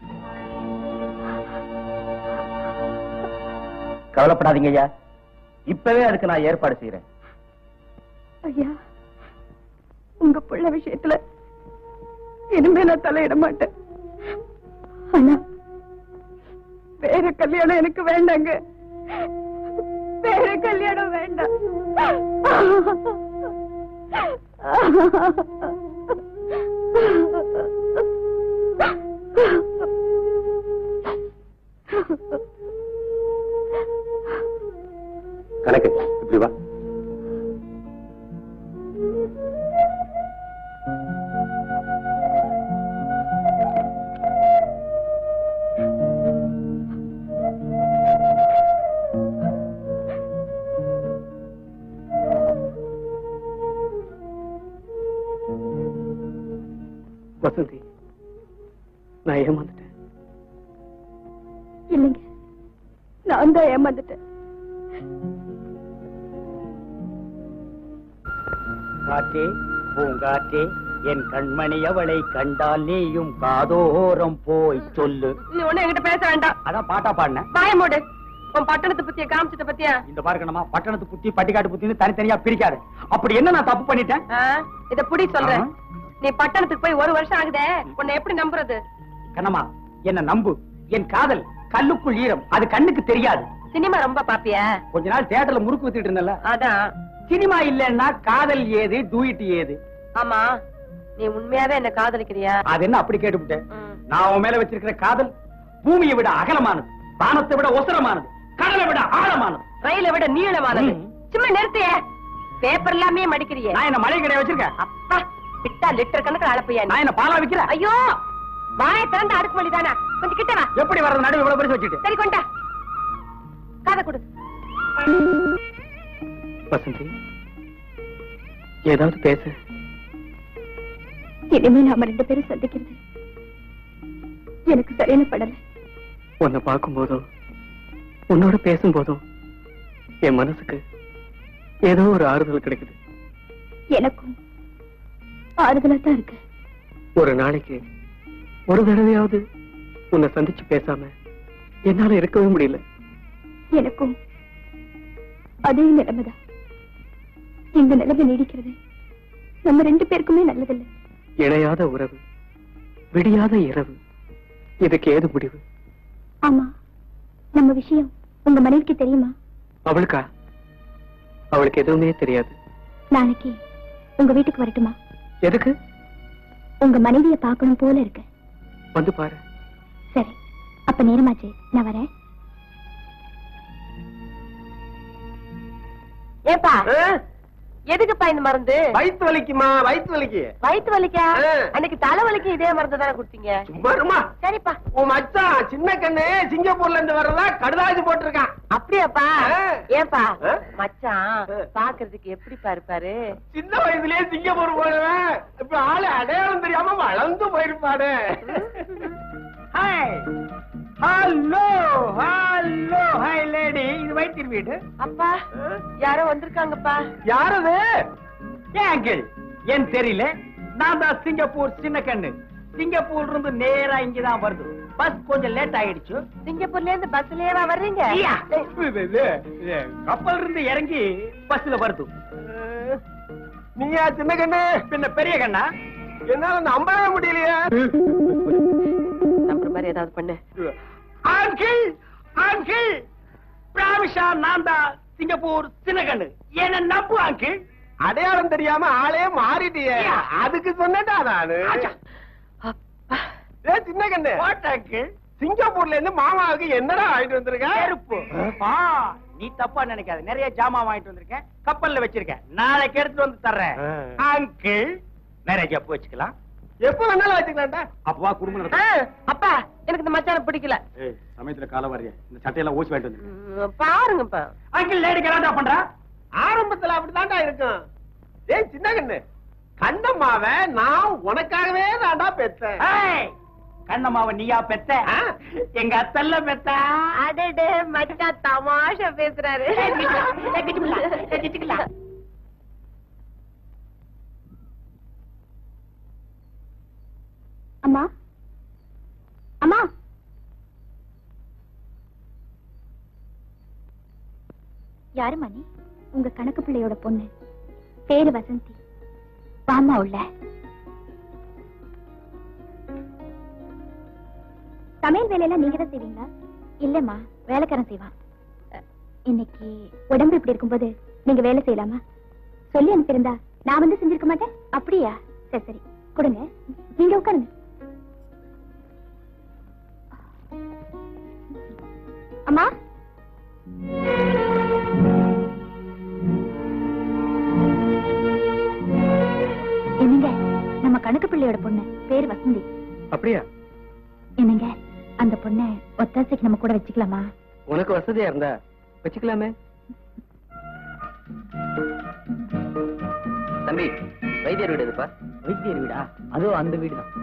கவலைப்படாதீங்க ஐயா இப்பவே அதுக்கு நான் ஏற்பாடு செய்யறேன் ஐயா உங்க புள்ள விஷயத்துல இனிமே நான் தலையிட மாட்டேன் ஆனா வேற கல்யாணம் எனக்கு வேண்டாங்க வேற கல்யாணம் வேண்டாம் கணக்கு இப்படி வா வசந்தி நான் ஏமாந்துட்டேன் இல்லைங்க நான் தான் ஏமாந்துட்டேன் காற்றே பூங்காற்றே என் கண்மணி அவளை கண்டால் நீயும் காதோரம் போய் சொல்லு நீ ஒண்ணு என்கிட்ட பேச வேண்டாம் அதான் பாட்டா பாடினேன் பாய மூடு உன் பட்டணத்தை பத்திய காமிச்சிட்ட பத்தியா இந்த பார்க்கணுமா பட்டணத்து புத்தி பட்டிக்காட்டு புத்தின்னு தனித்தனியா பிரிக்காது அப்படி என்ன நான் தப்பு பண்ணிட்டேன் ஆ, இத புடி சொல்றேன் ஆ. நீ பட்டணத்துக்கு போய் ஒரு வருஷம் ஆகுதே உன்னை எப்படி நம்புறது கண்ணம்மா என்ன நம்பு என் காதல் கல்லுக்குள் ஈரம் அது கண்ணுக்கு தெரியாது சினிமா ரொம்ப பாப்பியா கொஞ்ச நாள் தியேட்டர்ல முறுக்கு வித்துட்டு இருந்தல அதான் சினிமா இல்லன்னா காதல் ஏது டூயிட் ஏது ஆமா நீ உண்மையாவே என்ன காதலிக்கிறியா அது என்ன அப்படி கேட்டுவிட்டேன் ம். நான் உன் மேல வச்சிருக்கிற காதல் பூமியை விட அகலமானது வானத்தை விட ஒசரமானது கடலை விட ஆழமானது ரயிலை விட நீளமானது ம். சும்மா நிறுத்திய பேப்பர் எல்லாமே மடிக்கிறியே நான் என்ன மலை கிடையாது வச்சிருக்கேன் அப்பா விட்டா லிட்டர் கணக்கு அளப்பையா நீ நான் என்ன பாலா விக்கிறேன் ஐயோ வாயை திறந்து அடுக்கு மொழி தானா கொஞ்சம் கிட்ட வா எப்படி வர்றது நடுவு இவ்வளவு பெருசு வச்சுட்டு சரி கொண்டா காதை கொடு வசந்தி ஏதாவது பேச இனிமே நாம ரெண்டு பேரும் சந்திக்கிறது எனக்கு சரியான படல உன்னை பார்க்கும் போதும் உன்னோட பேசும் போதும் என் மனசுக்கு ஏதோ ஒரு ஆறுதல் கிடைக்குது எனக்கும் ஆறுதலா தான் இருக்கு ஒரு நாளைக்கு ஒரு தடவையாவது உன்னை சந்திச்சு பேசாம என்னால இருக்கவே முடியல எனக்கும் அதே நிலைமைதான் இந்த நிலைமை நீடிக்கிறது நம்ம ரெண்டு பேருக்குமே நல்லதில்லை இணையாத உறவு விடியாத இரவு இதுக்கு ஏது முடிவு ஆமா நம்ம விஷயம் உங்க மனைவிக்கு தெரியுமா அவளுக்கா அவளுக்கு எதுவுமே தெரியாது நாளைக்கு உங்க வீட்டுக்கு வரட்டுமா எதுக்கு உங்க மனைவிய பார்க்கணும் போல இருக்கு வந்து பாரு சரி அப்ப நேரமாச்சு நான் வரேன் ஏப்பா எதுக்குப்பா இந்த மருந்து வயிற்று வலிக்குமா வயிற்று வலிக்கு வயிற்று வலிக்கா ஆ. அன்னைக்கு தலைவலிக்கு இதே மருந்து தானே கொடுத்தீங்க வருமா சரிப்பா உன் மச்சான் சின்ன கண்ணு சிங்கப்பூர்ல இருந்து வர்றதா கடுதாசி போட்டிருக்கான் அப்படியாப்பா ஆ. ஏப்பா ஆ. மச்சான் ஆ. பாக்குறதுக்கு எப்படிப்பா இருப்பாரு சின்ன வயசுலயே சிங்கப்பூர் போனவன் இப்ப ஆளு அடையாளம் தெரியாம வளர்ந்து போயிருப்பாடு hi hello hello hi lady இது வைத்தியர் வீடு அப்பா யாரோ வந்திருக்காங்கப்பா யாரது ஏன் அங்கிள் ஏன் தெரியல நான் தான் சிங்கப்பூர் சின்ன கண்ணு சிங்கப்பூர்ல இருந்து நேரா இங்கதான் வருது பஸ் கொஞ்சம் லேட் ஆயிடுச்சு சிங்கப்பூர்ல இருந்து பஸ்லயேவா வர்றீங்க ஐயா, இது, இது, இது, கப்பல் இருந்து இறங்கி பஸ்ல வருது நீயா சின்ன கண்ணு பின்ன பெரிய கண்ணா என்னால நம்பவே முடியலையே நம்புற மாதிரி ஏதாவது பண்ணு அங்கிள் அங்கிள் பிராமிஷா நான் தான் சிங்கப்பூர் சின்ன கண்ணு என்ன நம்பு அங்கிள் அடையாளம் தெரியாம ஆளே மாறிட்டியே அதுக்கு சொன்னடா நானு ஆச்சா. ஏ சின்ன கண்ணு வாட் அங்கிள் சிங்கப்பூர்ல இருந்து மாமாவுக்கு என்னடா ஆயிட்டு வந்திருக்க செருப்பு ஆ, நீ தப்பா நினைக்காத நிறைய ஜாமான் வாங்கிட்டு வந்திருக்கேன் கப்பல்ல வச்சிருக்கேன் நாளைக்கு எடுத்துட்டு வந்து தர்றேன் ஆ. அங்கிள் மேரேஜ் அப்போ வச்சுக்கலாம் எப்ப வேணாலும் வச்சுக்கலாம்டா அப்பவா குடும்பம் ஆ, அப்பா எனக்கு இந்த மச்சான பிடிக்கல ஏய் சமயத்துல காலம் வரைய இந்த சட்டையெல்லாம் ஊசி வாங்கிட்டு வந்து ம், பாருங்கப்பா அங்கிள் லேடி கலாட்டா பண்றா ஆரம்பத்துல அப்படிதான்டா இருக்கும் ஏய் சின்ன கண்ணு கண்டம்மாவ நான் உனக்காகவே தான்டா பெத்தேன் ஏய், கண்ணம்மாவ நீயா பெத்த ஆ. எங்க அத்தல்ல பெத்த அடடே மச்சான் தமாஷா பேசுறாரு அம்மா அம்மா யாரும்மா நீ உங்க கணக்கு பிள்ளையோட பொண்ணு பேரு வசந்தி வாமா உள்ள சமையல் வேலையெல்லாம் நீங்க தான் செய்வீங்களா இல்லம்மா வேலைக்காரன் செய்வான் அ, இன்னைக்கு உடம்பு இப்படி இருக்கும்போது நீங்க வேலை செய்யலாமா சொல்லி அனுப்பியிருந்தா நான் வந்து செஞ்சிருக்க மாட்டேன் அப்படியா சரி சரி கொடுங்க நீங்க உட்காருங்க அம்மா என்னங்க நம்ம கணக்கு பிள்ளையோட பொண்ணு பேர் வசந்தி அப்படியா என்னங்க அந்த பொண்ணை ஒத்தாசைக்கு நம்ம கூட வச்சுக்கலாமா உனக்கு வசதியா இருந்தா வச்சுக்கலாமே தம்பி வைத்தியர் வீடு எதுப்பா வைத்தியர் வீடா அதுவும் அந்த வீடு தான்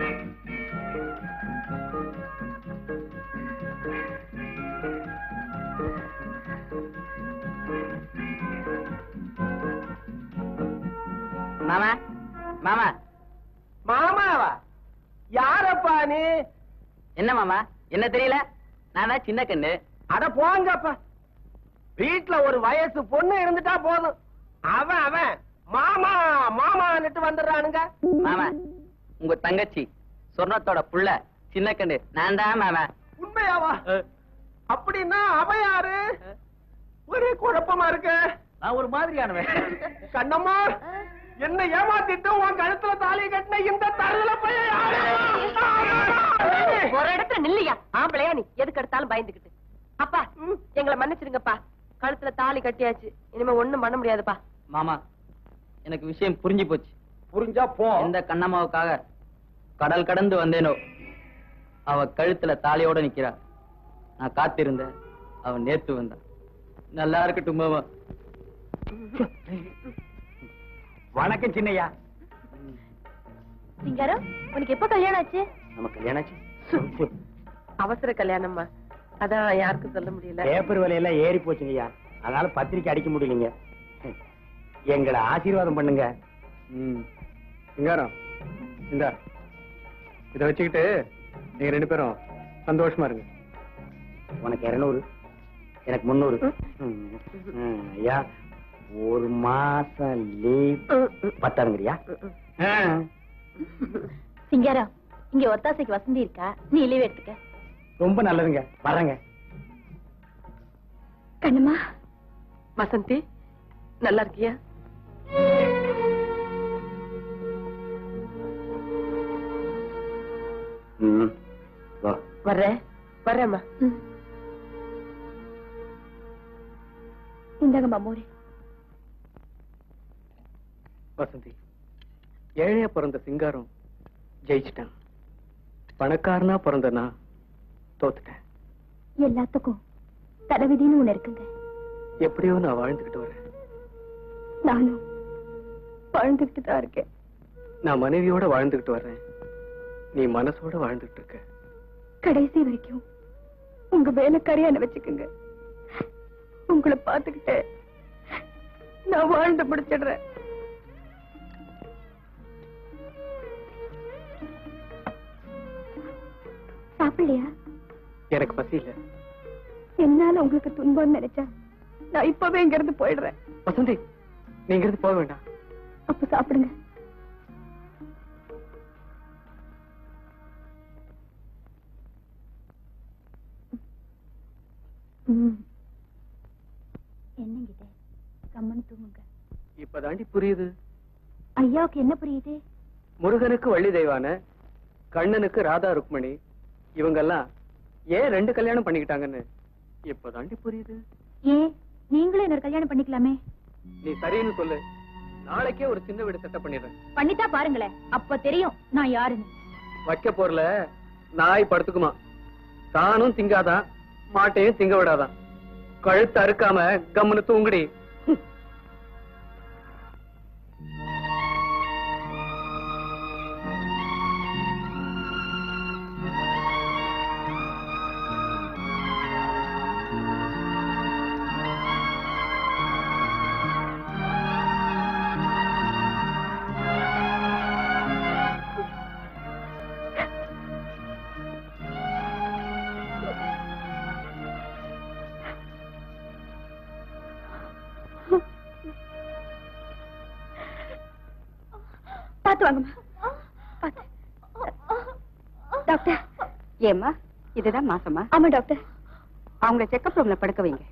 மாமா மாமா மாமாவா யாரப்பா நீ என்ன மாமா என்ன தெரியல நான் தான் சின்ன கண்ணு அட போங்கப்பா வீட்ல ஒரு வயசு பொண்ணு இருந்துட்டா போதும் அவன் அவன் மாமா மாமான்னுட்டு வந்துடுறானுங்க மாமா உங்க தங்கச்சி சொர்ணத்தோட புள்ள சின்ன கண்ணு நான் தான் மாமா உண்மையாவா அப்படின்னா அவன் யாரு ஒரே குழப்பமா இருக்கு நான் ஒரு மாதிரியானவன் கண்ணம்மா என்ன ஏமாத்திட்டு உன் கழுத்துல தாலி கட்டின இந்த தருதல பையன் யாரு? ஒரு இடத்துல நில்லையா ஆம்பளையா நீ எதுக்கு எடுத்தாலும் பயந்துகிட்டு அப்பா எங்களை மன்னிச்சிருங்கப்பா கழுத்துல தாலி கட்டியாச்சு இனிமே ஒண்ணும் பண்ண முடியாதுப்பா மாமா எனக்கு விஷயம் புரிஞ்சு போச்சு புரிஞ்சா போ எந்த கண்ணம்மாவுக்காக கடல் கடந்து வந்தேனோ அவ கழுத்துல தாலியோட நிக்கிறா நான் காத்திருந்தேன் அவன் நேத்து வந்தான் நல்லா இருக்கட்டும் மாமா வணக்கம் சின்னையா சிங்காரம் உனக்கு எப்ப கல்யாணம் ஆச்சு நம்ம கல்யாணம் ஆச்சு அவசர கல்யாணம்மா அதான் யாருக்கும் சொல்ல முடியல பேப்பர் விலையெல்லாம் ஏறி போச்சுங்கய்யா அதனால பத்திரிக்கை அடிக்க முடியலைங்க எங்களை ஆசீர்வாதம் பண்ணுங்க ம் சிங்காரம் இந்த இத வச்சுக்கிட்டு நீங்க ரெண்டு பேரும் சந்தோஷமா இருங்க உனக்கு இருநூறு எனக்கு முந்நூறு ம், ஐயா ஒரு மாசம் லீவ் பத்தாதுங்கறியா சிங்காரம் இங்க ஒத்தாசைக்கு வசந்தி இருக்கா நீ லீவ் எடுத்துக்க ரொம்ப நல்லதுங்க வர்றேங்க கண்ணுமா வசந்தி நல்லா இருக்கியா ம் வா வர்றேன் வர்றேம்மா இந்தாங்கம்மா மோரே வசந்தி ஏழையா பிறந்த சிங்காரம் ஜெயிச்சிட்டான் பணக்காரனா பிறந்த நான் தோத்துட்டேன் எல்லாத்துக்கும் தலைவிதின்னு ஒண்ணு இருக்குங்க எப்படியோ நான் வாழ்ந்துகிட்டு வரேன் நானும் வாழ்ந்துகிட்டு தான் இருக்கேன் நான் மனைவியோட வாழ்ந்துகிட்டு வர்றேன் நீ மனசோட வாழ்ந்துகிட்டு இருக்க கடைசி வரைக்கும் உங்க வேலைக்காரியா என்ன வச்சுக்கோங்க உங்களை பார்த்துக்கிட்டு நான் வாழ்ந்து முடிச்சிடுறேன் சாப்பிடலையா எனக்கு பசி இல்ல என்னால உங்களுக்கு துன்பம்னு நினைச்சா நான் இப்பவே இங்க இருந்து போயிடுறேன் வசந்தி நீங்க இருந்து போக வேண்டாம் அப்ப சாப்பிடுங்க என்னங்கிட்ட கம்மன் தூங்குங்க இப்பதாண்டி புரியுது ஐயாவுக்கு என்ன புரியுது முருகனுக்கு வள்ளி தெய்வான கண்ணனுக்கு ராதா ருக்மணி இவங்கெல்லாம் ஏன் ரெண்டு கல்யாணம் பண்ணிக்கிட்டாங்கன்னு இப்பதாண்டி புரியுது ஏன் நீங்களும் இன்னொரு கல்யாணம் பண்ணிக்கலாமே நீ சரின்னு சொல்லு நாளைக்கே ஒரு சின்ன வீடு செட்டப் பண்ணிடுறேன் பண்ணித்தா பாருங்களேன் அப்ப தெரியும் நான் யாருன்னு வைக்க போறல நாய் படுத்துக்குமா தானும் திங்காதான் மாட்டையும் திங்க விடாதான் கழுத்து அறுக்காம கம்முன்னு தூங்குடி பாத்து வாங்கம்மா பாத்து டாக்டர் ஏம்மா இதுதான் மாசமா ஆமா டாக்டர் அவங்கள செக்கப் ரூம்ல படுக்க வைங்க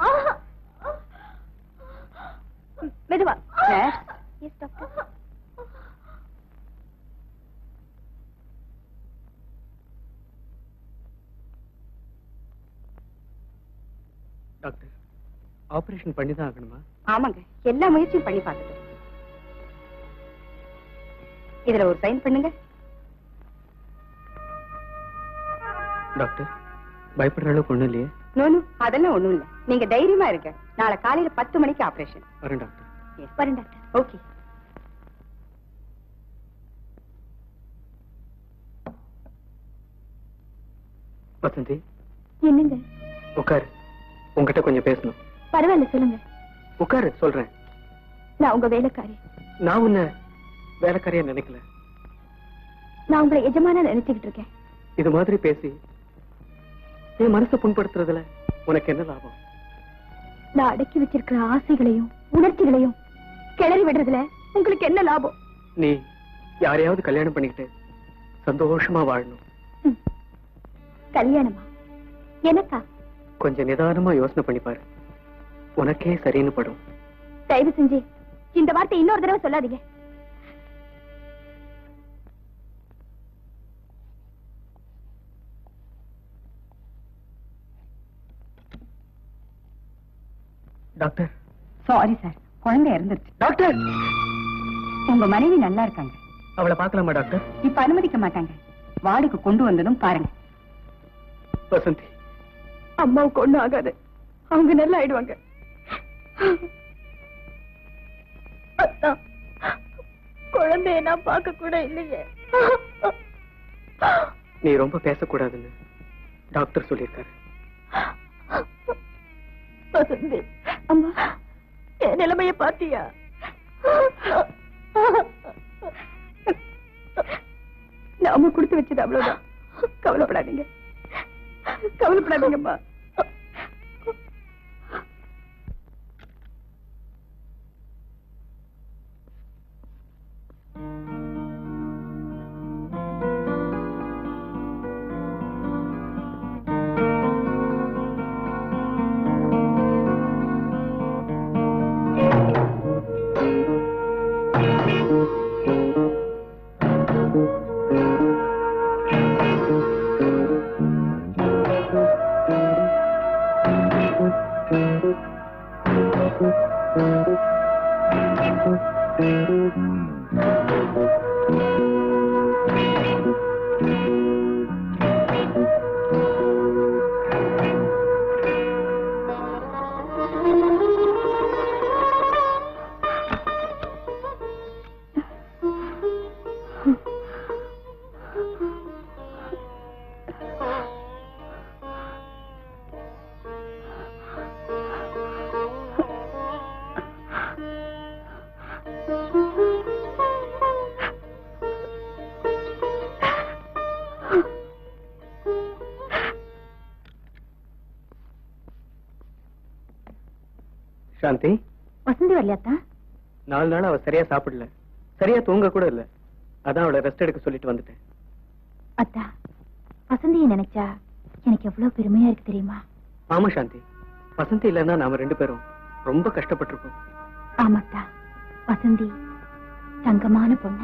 மெதுவா nurse, yes doctor doctor operation பண்ணி தான் ஆகணுமா ஆமாங்க எல்லா முயற்சியும் பண்ணி பார்த்துட்டோம் இதுல ஒரு சைன் பண்ணுங்க டாக்டர் பயப்படுற அளவுக்கு ஒண்ணும் இல்லையே நோனு அதெல்லாம் ஒண்ணும் இல்ல நீங்க தைரியமா இருக்க நாளை காலையில பத்து மணிக்கு ஆபரேஷன் வரேன் டாக்டர் வரேன் டாக்டர் ஓகே வசந்தி என்னங்க உட்காரு உங்ககிட்ட கொஞ்சம் பேசணும் பரவாயில்ல சொல்லுங்க உட்காரு சொல்றேன் நான் உங்க வேலைக்காரி நான் உன்னை வேலைக்காரியா நினைக்கல நான் உங்களை எஜமானா நினைச்சுக்கிட்டு இருக்கேன் இது மாதிரி பேசி என் மனசை புண்படுத்துறதுல உனக்கு என்ன லாபம் நான் அடக்கி வச்சிருக்கிற ஆசைகளையும் உணர்ச்சிகளையும் கிளறி விடுறதுல உங்களுக்கு என்ன லாபம் நீ யாரையாவது கல்யாணம் பண்ணிக்கிட்டு சந்தோஷமா வாழணும் ம். கல்யாணமா எனக்கா கொஞ்சம் நிதானமா யோசனை பண்ணி பாரு உனக்கே சரின்னு படும் தயவு செஞ்சு இந்த வார்த்தை இன்னொரு தடவை சொல்லாதீங்க டாக்டர் சாரி சார் குழந்தை இறந்துருச்சு டாக்டர் உங்க மனைவி நல்லா இருக்காங்க அவளை பார்க்கலாமா டாக்டர் இப்ப அனுமதிக்க மாட்டாங்க வார்டுக்கு கொண்டு வந்ததும் பாருங்க வசந்தி அம்மாவுக்கு ஒண்ணும் ஆகாது அவங்க நல்லா ஆயிடுவாங்க அதான் குழந்தைய நான் பார்க்க கூட இல்லையே நீ ரொம்ப பேசக்கூடாதுன்னு டாக்டர் சொல்லியிருக்காரு வசந்தி அம்மா என் நிலைமைய பாத்தியா நாம கொடுத்து வச்சது அவ்வளவுதான் கவலைப்படாதீங்க கவலைப்படாதீங்கம்மா சாந்தி வசந்தி வரலையாத்தா நாலு நாள் அவ சரியா சாப்பிடல சரியா தூங்க கூட இல்ல அதான் அவளை ரெஸ்ட் எடுக்க சொல்லிட்டு வந்துட்டேன் அத்தா வசந்தியை நினைச்சா எனக்கு எவ்வளவு பெருமையா இருக்கு தெரியுமா ஆமா சாந்தி வசந்தி இல்லைன்னா நாம ரெண்டு பேரும் ரொம்ப கஷ்டப்பட்டிருப்போம் ஆமாத்தா வசந்தி தங்கமான பொண்ணு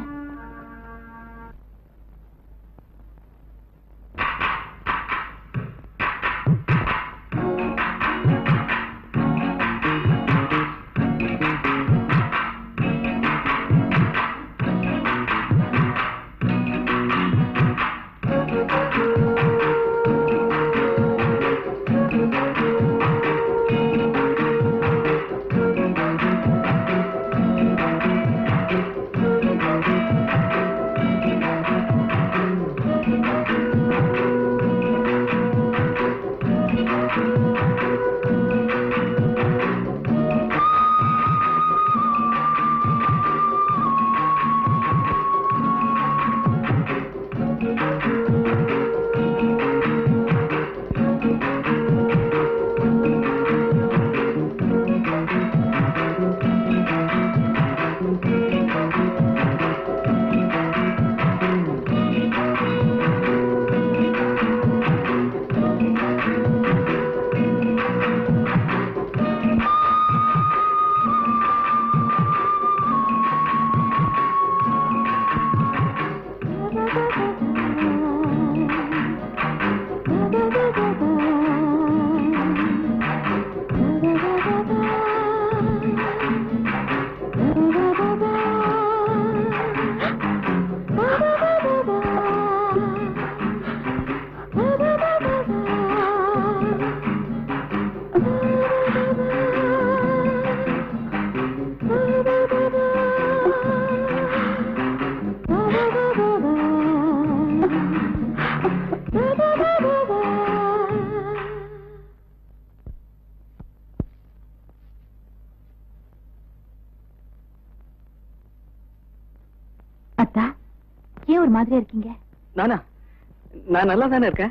அத்தா ஏன் ஒரு மாதிரியா இருக்கீங்க நானா நான் நல்லா தானே இருக்கேன்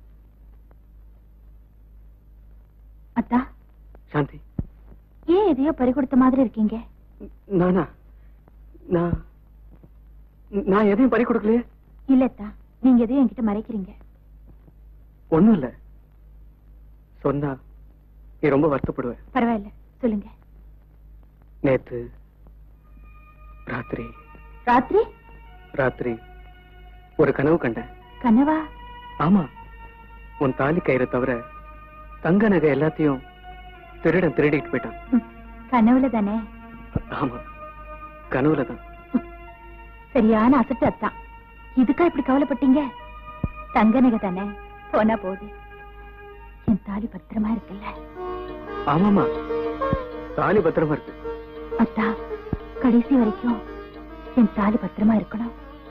அத்தா சாந்தி ஏன் எதையோ பறி கொடுத்த மாதிரி இருக்கீங்க நானா நான் நான் எதையும் பறி கொடுக்கலையே இல்லத்தா நீங்க எதையும் என்கிட்ட மறைக்கிறீங்க ஒண்ணும் இல்ல சொன்னா நீ ரொம்ப வருத்தப்படுவேன் பரவாயில்ல சொல்லுங்க நேத்து ராத்திரி ராத்திரி ராத்திரி ஒரு கனவு கண்டேன் கனவா ஆமா உன் தாலி கயிறை தவிர தங்க நகை எல்லாத்தையும் திருடன் திருடிட்டு போயிட்டான் ம், கனவுல தானே ஆமா கனவுல தான் சரியான அசட்டு அத்தான் இதுக்கா இப்படி கவலைப்பட்டீங்க தங்க நகை தானே போனா போகுது என் தாலி பத்திரமா இருக்குல்ல ஆமாமா தாலி பத்திரமா இருக்கு அத்தா கடைசி வரைக்கும் என் தாலி பத்திரமா இருக்கணும்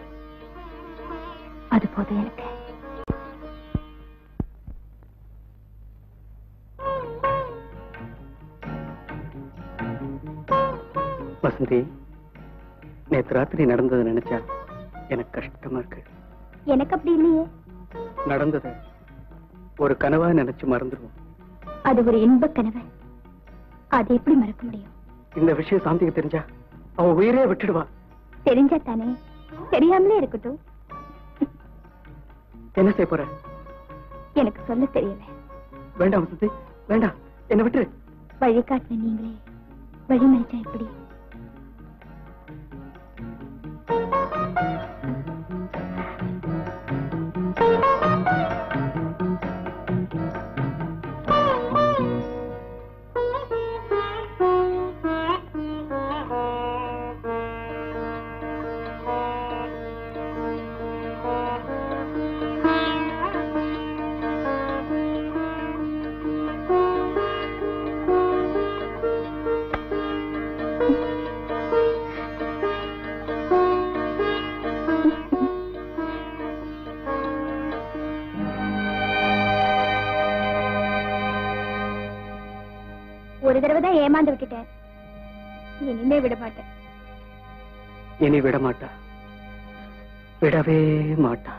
அது போதும் எனக்கு வசந்தி நேத்து ராத்திரி நடந்ததை நினைச்சா எனக்கு கஷ்டமா இருக்கு எனக்கு அப்படி இல்லையே நடந்ததை ஒரு கனவா நினைச்சு மறந்துடுவோம் அது ஒரு இன்ப கனவு அது எப்படி மறக்க முடியும் இந்த விஷயம் சாந்திக்கு தெரிஞ்சா அவன் உயிரே விட்டுடுவா தெரிஞ்சா தானே தெரியாமலே இருக்கட்டும் என்ன செய்ய போற எனக்கு சொல்ல தெரியல வேண்டாம் வசந்தி வேண்டாம் என்ன விட்டுரு வழிகாட்டின நீங்களே வழி மறிச்சா எப்படி இப்பதான் ஏமாந்து விட்டுட்டேன் இனிமே விட மாட்டேன் இனி விட மாட்டா விடவே மாட்டா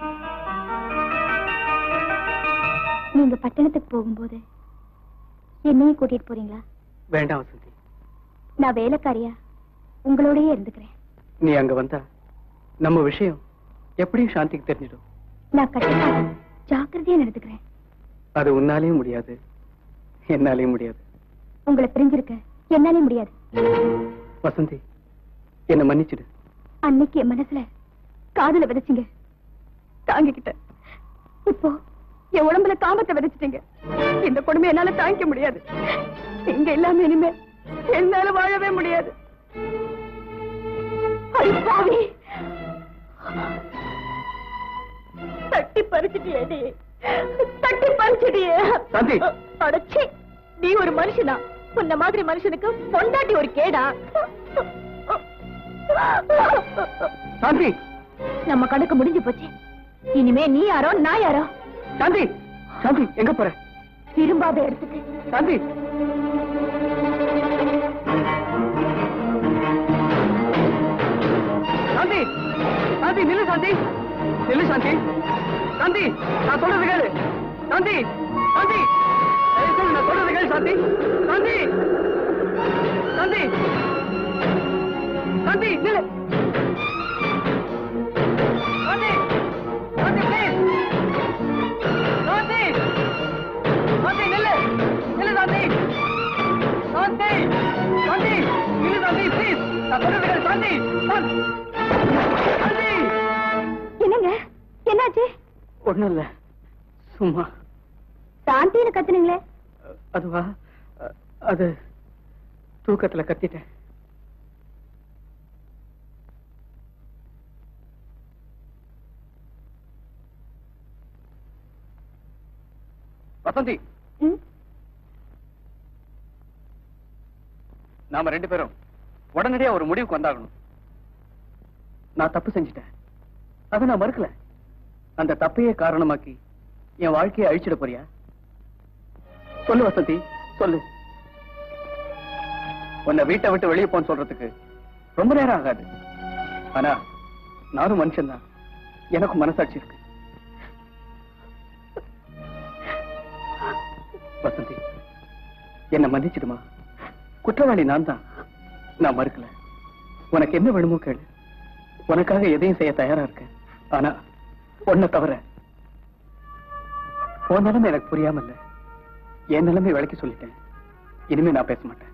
நீங்க பட்டணத்துக்கு போகும்போது என்னையும் கூட்டிட்டு போறீங்களா வேண்டாம் வசந்தி நான் வேலைக்காரியா உங்களோடயே இருந்துக்கிறேன் நீ அங்க வந்தா நம்ம விஷயம் எப்படியும் சாந்திக்கு தெரிஞ்சிடும் நான் கண்டிப்பா ஜாக்கிரதையா நடந்துக்கிறேன் அது உன்னாலேயும் முடியாது என்னாலேயும் முடியாது உங்களை பிரிஞ்சிருக்க என்னாலே முடியாது வசந்தி என்ன மன்னிச்சிடு அன்னைக்கு என் மனசுல காதல விதைச்சிங்க தாங்கிக்கிட்டேன் இப்போ என் உடம்புல காமத்தை விதைச்சிட்டீங்க இந்த கொடுமை என்னால தாங்கிக்க முடியாது நீங்க இல்லாம இனிமே என்னால வாழவே முடியாது அடி பாவி. தட்டி பறிச்சிட்டியேடி தட்டி பறிச்சிட்டியே சாந்தி. அடச்சி நீ ஒரு மனுஷனா உன்ன மாதிரி மனுஷனுக்கு பொண்டாட்டி ஒரு கேடா சாந்தி நம்ம கணக்கு முடிஞ்சு போச்சு இனிமே நீ யாரோ நான் யாரோ சாந்தி சாந்தி எங்க போற திரும்பாத இடத்துக்கு சாந்தி சாந்தி சாந்தி நில்லு சாந்தி நில்லு சாந்தி சாந்தி நான் சொல்றது கேளு சாந்தி சாந்தி தயவு செய்து நான் சொல்றது கேளு சாந்தி சாந்தி சாந்தி சாந்தி நில்லு சாந்தி சாந்தி ப்ளீஸ் சாந்தி சாந்தி நில்லு நில்லு சாந்தி சாந்தி சாந்தி நில்லு சாந்தி ப்ளீஸ் நான் சொல்றது கேளு சாந்தி சாந்தி சாந்தி என்னங்க என்னாச்சு ஒண்ணும் இல்ல சும்மா சாந்தின்னு கத்துனீங்களே அதுவா அ- அது தூக்கத்துல கத்திட்டேன் வசந்தி ம்? நாம ரெண்டு பேரும் உடனடியா ஒரு முடிவுக்கு வந்தாகணும் நான் தப்பு செஞ்சுட்டேன் அதை நான் மறுக்கல அந்த தப்பையே காரணமாக்கி என் வாழ்க்கையை அழிச்சிட போறியா சொல்லு வசந்தி சொல்லு உன்னை வீட்டை விட்டு வெளியே போன்னு சொல்றதுக்கு ரொம்ப நேரம் ஆகாது ஆனா நானும் மனுஷன்தான் எனக்கும் மனசாட்சி இருக்கு வசந்தி என்ன மன்னிச்சிடுமா குற்றவாளி நான் தான் நான் மறுக்கல உனக்கு என்ன வேணுமோ கேளு உனக்காக எதையும் செய்ய தயாரா இருக்கேன் ஆனா உன்னை தவிர உன் நிலைமை எனக்கு புரியாம இல்ல என் நிலைமை விளக்கி சொல்லிட்டேன் இனிமே நான் பேச மாட்டேன்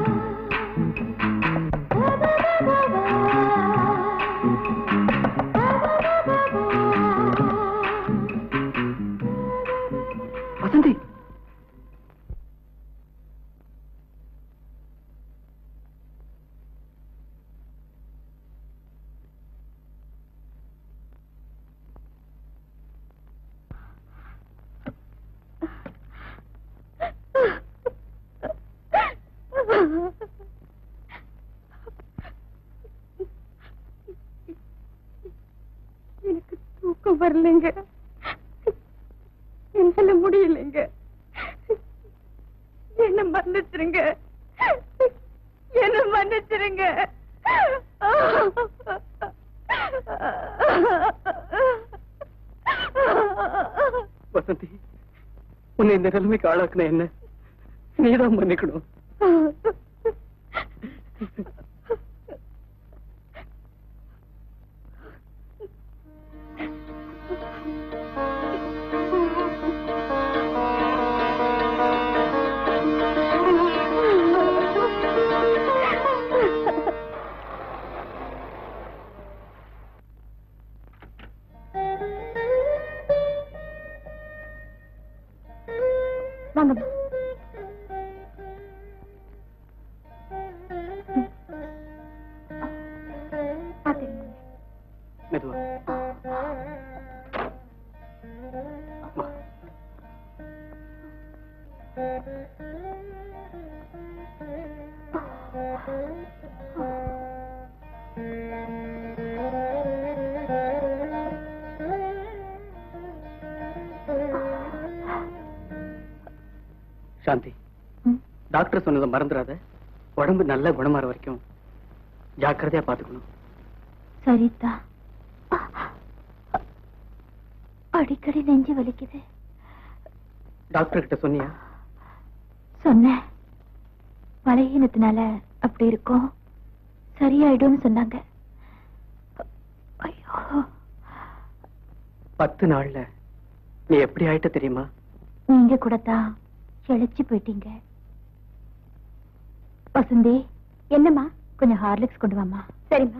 Ba வரலைங்க என்னால முடியலைங்க என்ன மன்னிச்சிருங்க என்ன மன்னிச்சிருங்க வசந்தி உன்னை இந்த நிலைமைக்கு ஆளாக்குன என்ன நீதான் மன்னிக்கணும் வாங்கம்மா பார்த்துருங்க மெதுவா வா. சாந்தி ம். டாக்டர் சொன்னதை மறந்துடாத உடம்பு நல்ல குணமாற வரைக்கும் ஜாக்கிரதையா பாத்துக்கணும் சரிதா அடிக்கடி நெஞ்சு வலிக்குது டாக்டர் கிட்ட சொன்னியா சொன்னேன் பலகீனத்தினால அப்படி இருக்கும் சரியாயிடும்னு சொன்னாங்க ஐயோ பத்து நாள்ல நீ எப்படி ஆயிட்ட தெரியுமா நீங்க கூட தான் இழைச்சு போயிட்டீங்க வசந்தி என்னம்மா கொஞ்சம் ஹார்லிக்ஸ் கொண்டு வாமா சரிம்மா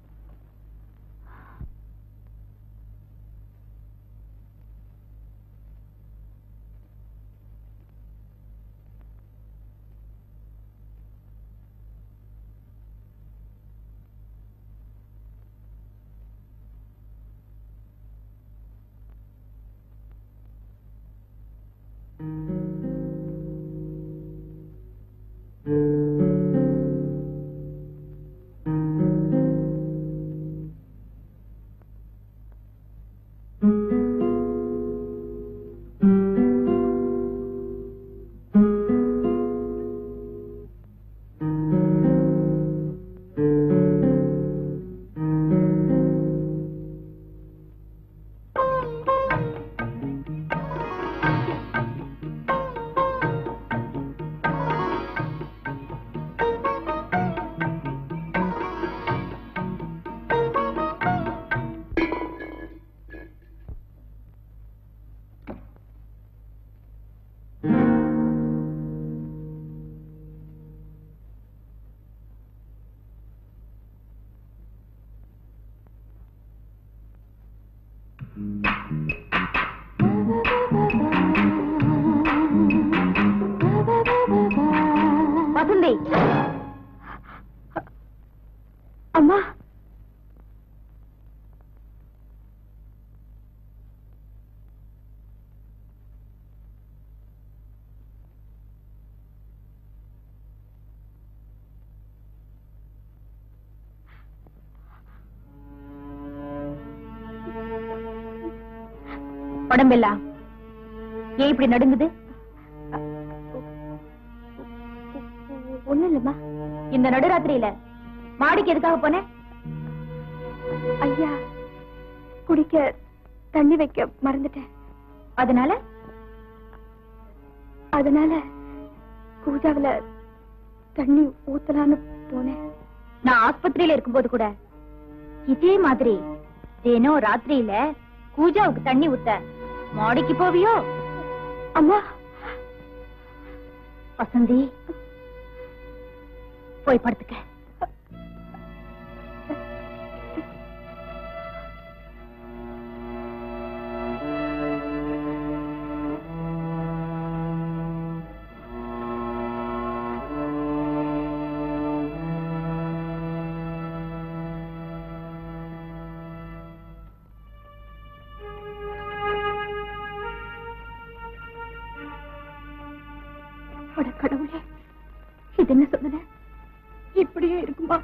வசந்தி அம்மா உடம்பெல்லாம் ஏன் இப்படி நடுங்குது ஒண்ணு இல்லம்மா இந்த நடுராத்திரியில மாடிக்கு எதுக்காக போனேன் ஐயா குடிக்க தண்ணி வைக்க மறந்துட்டேன் அதனால அதனால பூஜாவில தண்ணி ஊத்தலான்னு போனேன் நான் ஆஸ்பத்திரியில இருக்கும்போது கூட இதே மாதிரி தினம் ராத்திரியில பூஜாவுக்கு தண்ணி ஊத்த மாடிக்கு போவியோ அம்மா வசந்தி போய் படுத்துக்க அட கடவுளே இது என்ன சொல்லுத இப்படியே இருக்குமா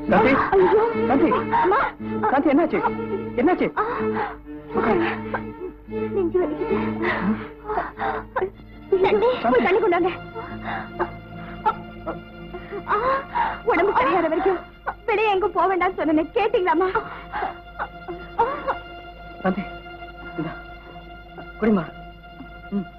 சாந்தி சாந்தி சாந்தி என்னாச்சு என்னாச்சு நெஞ்சு வலிக்குது நன்றி போய் தண்ணி கொண்டாங்க உடம்பு சரியாற வரைக்கும் வெளியே எங்கும் போக வேண்டாம்னு சொன்னேன் கேட்டீங்களாமா சாந்தி இந்தா குடிமா ம்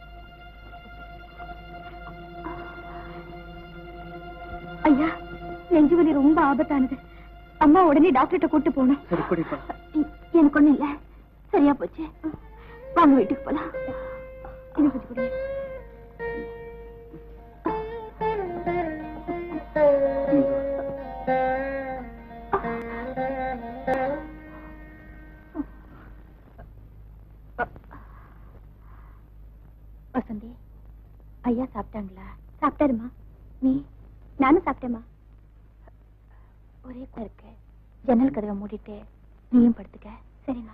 ஐயா நெஞ்சு வலி ரொம்ப ஆபத்தானது அம்மா உடனே டாக்டர்கிட்ட கூட்டு போகணும் சரி குடிப்பா இ- எனக்கு ஒண்ணும் இல்ல சரியா போச்சு வாங்க வீட்டுக்கு போலாம் இது கொஞ்சம் கொடுங்க. வசந்தி ஐயா சாப்பிட்டாங்களா சாப்பிட்டாருமா நீ நானும் சாப்பிட்டேம்மா ஒரே குறை இருக்கு ஜன்னல் கதவை மூடிட்டு நீயும் படுத்துக்க சரிம்மா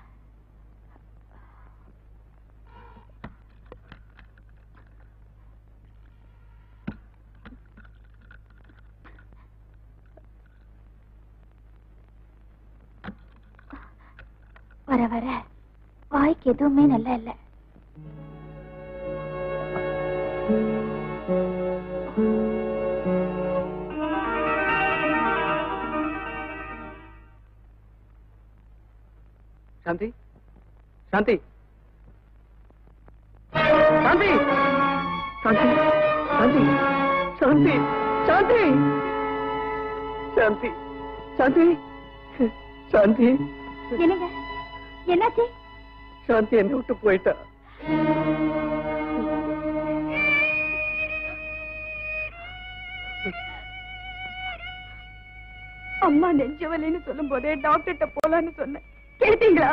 வர வர வாய்க்கு எதுவுமே நல்லா இல்லை சாந்தி சாந்தி சாந்தி சாந்தி சாந்தி சாந்தி சாந்தி சாந்தி சாந்தி சாந்தி என்னங்க என்னாச்சு சாந்தி என்னை விட்டு போயிட்டா அம்மா நெஞ்சு வலின்னு சொல்லும் போதே டாக்டர்கிட்ட போலான்னு சொன்னேன் கேட்டீங்களா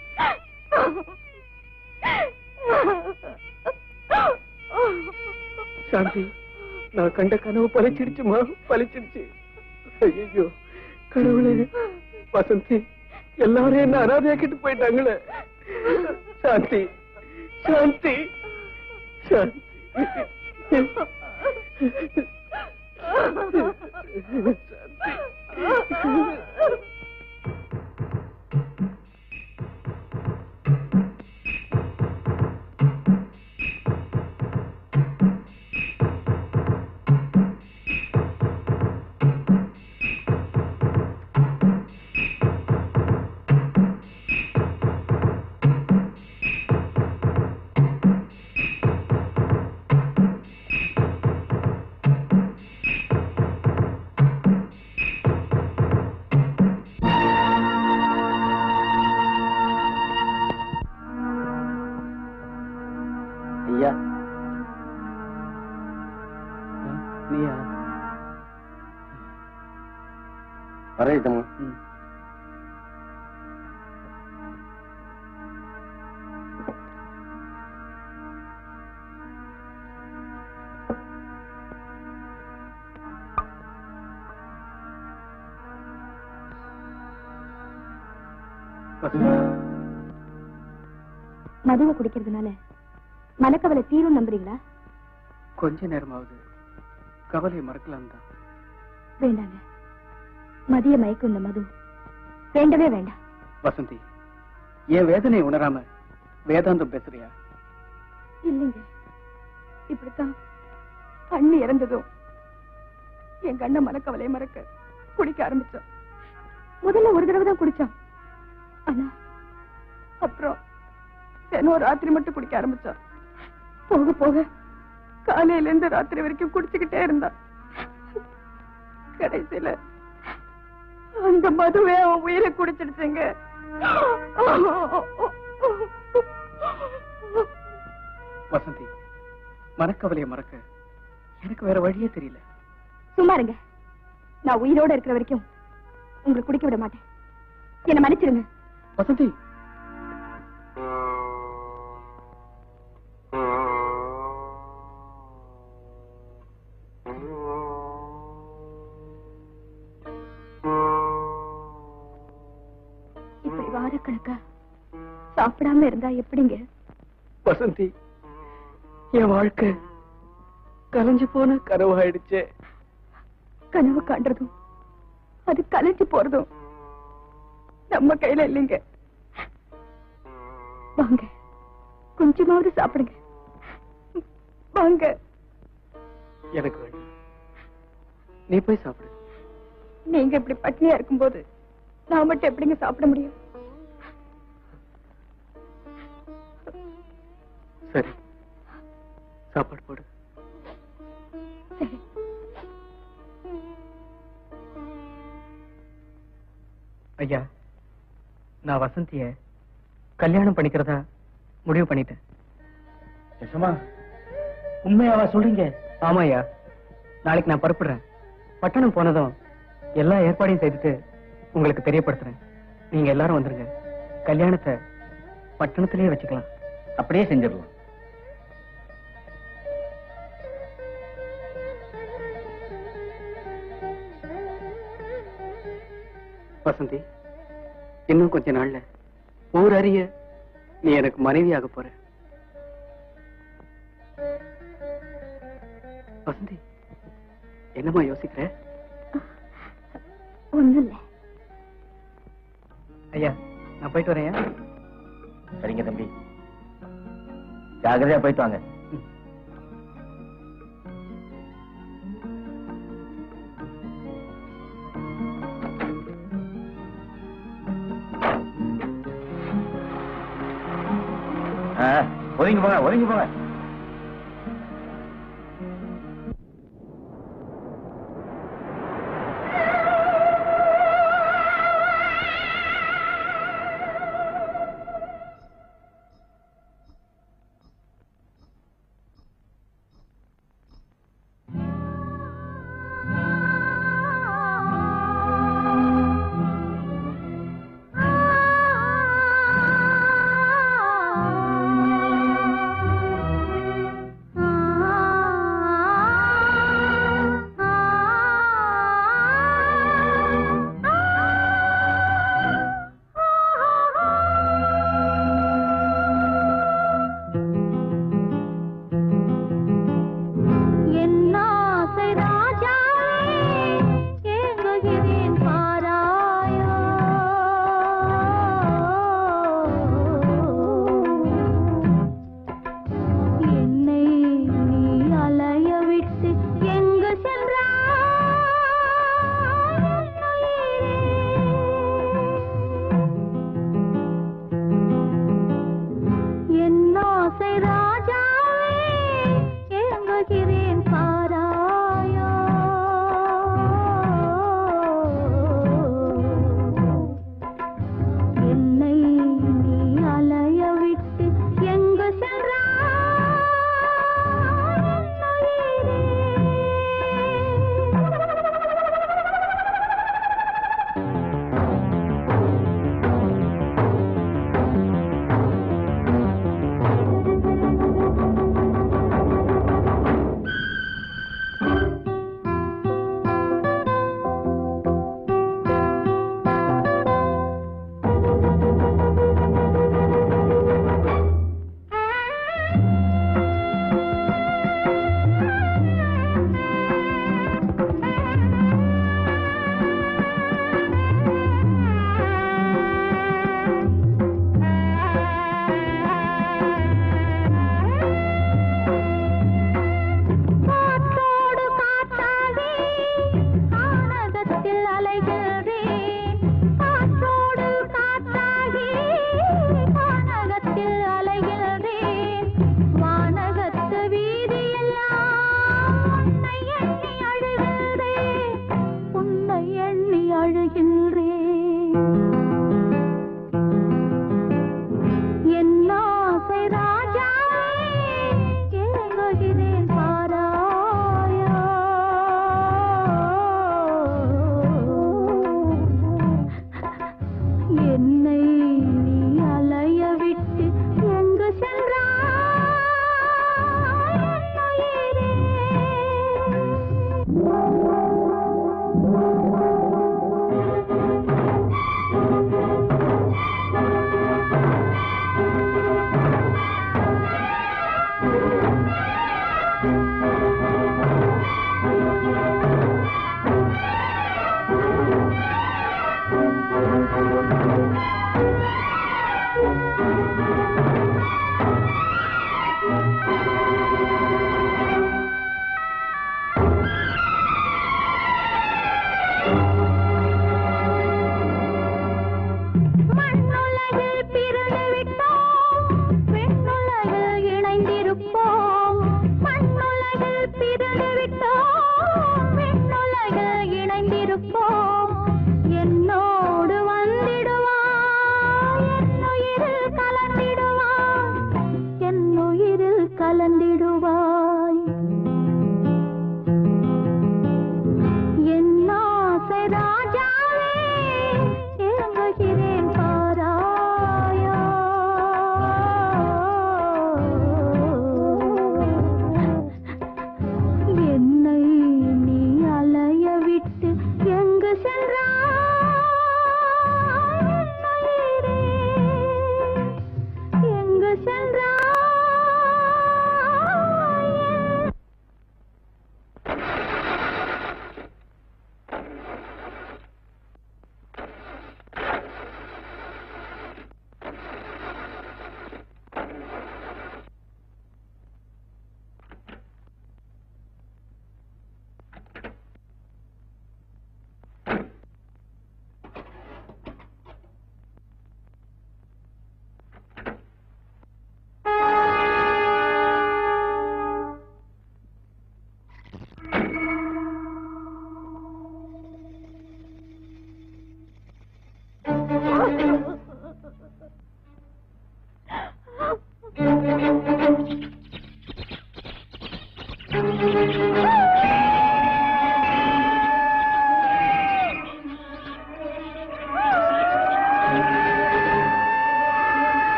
சாந்தி நான் கண்ட கனவு பழிச்சிடுச்சுமா பழிச்சிடுச்சு ஐயோ கடவுளே வசந்தி எல்லாரும் என்ன அனாதையாக்கிட்டு போயிட்டாங்களே சாந்தி சாந்தி சாந்தி ஐயா நீயா வரேட்டமா மதுவை குடிக்கிறதுனால மனக்கவலை தீரும் நம்புறீங்களா கொஞ்ச நேரமாவது கவலையை மறக்கலாம் தான் வேண்டாங்க மதிய மயக்கும் இந்த மது வேண்டவே வேண்டாம் வசந்தி என் வேதனை உணராம வேதாந்தம் பேசுறியா இல்லைங்க இப்படித்தான் கண்ணு இறந்ததும் என் கண்ண மனக்கவலையை மறக்க குடிக்க ஆரம்பிச்சான் முதல்ல ஒரு தடவை தான் குடிச்சான் ஆனா அப்புறம் தினம் ராத்திரி மட்டும் குடிக்க ஆரம்பிச்சான் போக போக காலையில இருந்து ராத்திரி வரைக்கும் குடிச்சுக்கிட்டே இருந்தான் கடைசியில அந்த மதுவே அவன் உயிரை குடிச்சிடுச்சுங்க வசந்தி மனக்கவலையை மறக்க எனக்கு வேற வழியே தெரியல சும்மா இருங்க நான் உயிரோட இருக்கிற வரைக்கும் உங்களை குடிக்க விட மாட்டேன் என்ன மன்னிச்சிருங்க வசந்தி இப்படி வாரக்கணக்கா சாப்பிடாம இருந்தா எப்படிங்க வசந்தி என் வாழ்க்கை கலைஞ்சு போன கனவாயிடுச்சே கனவு காண்றதும் அது கலைஞ்சு போறதும் நம்ம கையில இல்லைங்க வாங்க கொஞ்சமாவது சாப்பிடுங்க வாங்க எனக்கு வேண்டாம் நீ போய் சாப்பிடு நீங்க இப்படி பட்னியா இருக்கும்போது நான் மட்டும் எப்படிங்க சாப்பிட முடியும் சரி சாப்பாடு போடு சரி ஐயா நான் வசந்திய கல்யாணம் பண்ணிக்கிறதா முடிவு பண்ணிட்டேன் யசமா உண்மையாவா சொல்றீங்க ஆமா ஐயா நாளைக்கு நான் புறப்படுறேன் பட்டணம் போனதும் எல்லா ஏற்பாடையும் செய்துட்டு உங்களுக்கு தெரியப்படுத்துறேன் நீங்க எல்லாரும் வந்துருங்க கல்யாணத்தை பட்டணத்திலேயே வச்சுக்கலாம் அப்படியே செஞ்சிடலாம் வசந்தி இன்னும் கொஞ்ச நாள்ல ஊர் அறிய நீ எனக்கு மனைவியாக போற வசந்தி என்னம்மா யோசிக்கிற ஒண்ணும் இல்ல ஐயா நான் போயிட்டு வரேன் சரிங்க தம்பி ஜாகிரதையா போயிட்டு வாங்க ஆ, ஒதுங்கி போங்க ஒதுங்கி போங்க ஆ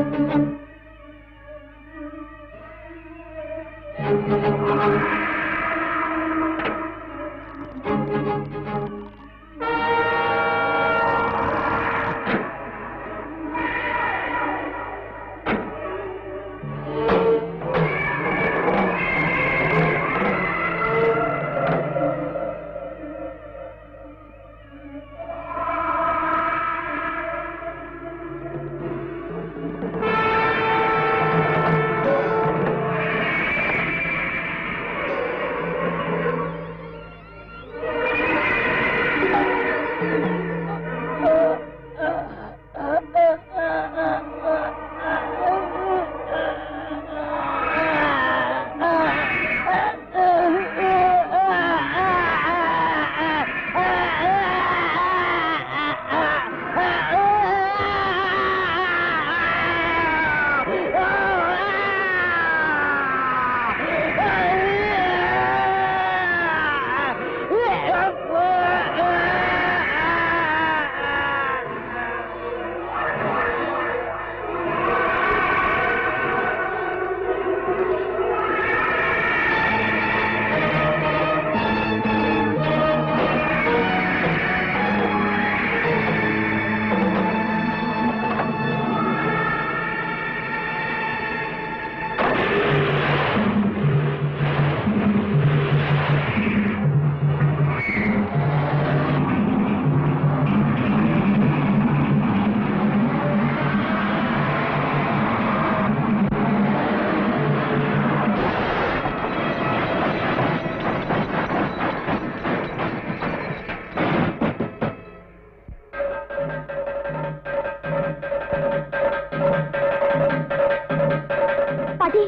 பாட்டி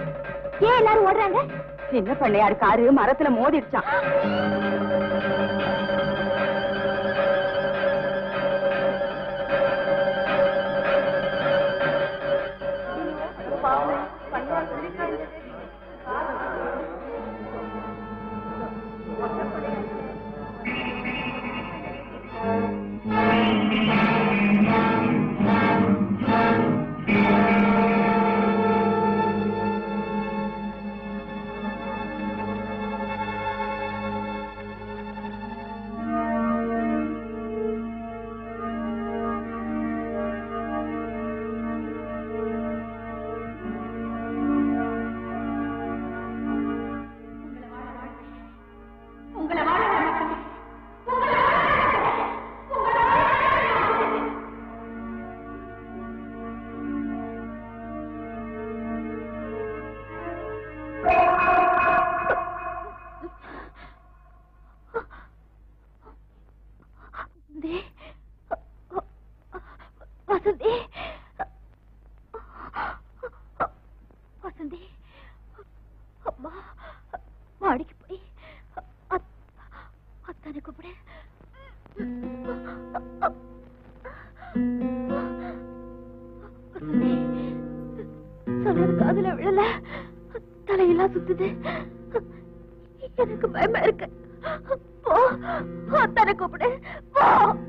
ஏன் எல்லாரும் ஓடுறாங்க சின்ன பிள்ளையார் காரு மரத்துல மோதிடுச்சான் வசந்தி வசந்தி அம்மா மாடிக்கு போய் அத்- அத்தானை கூப்பிடு வசந்தி சொல்றது காதுல விழல தலையெல்லாம் சுத்துது எனக்கு பயமா இருக்கு போ அத்தானை கூப்பிடு போ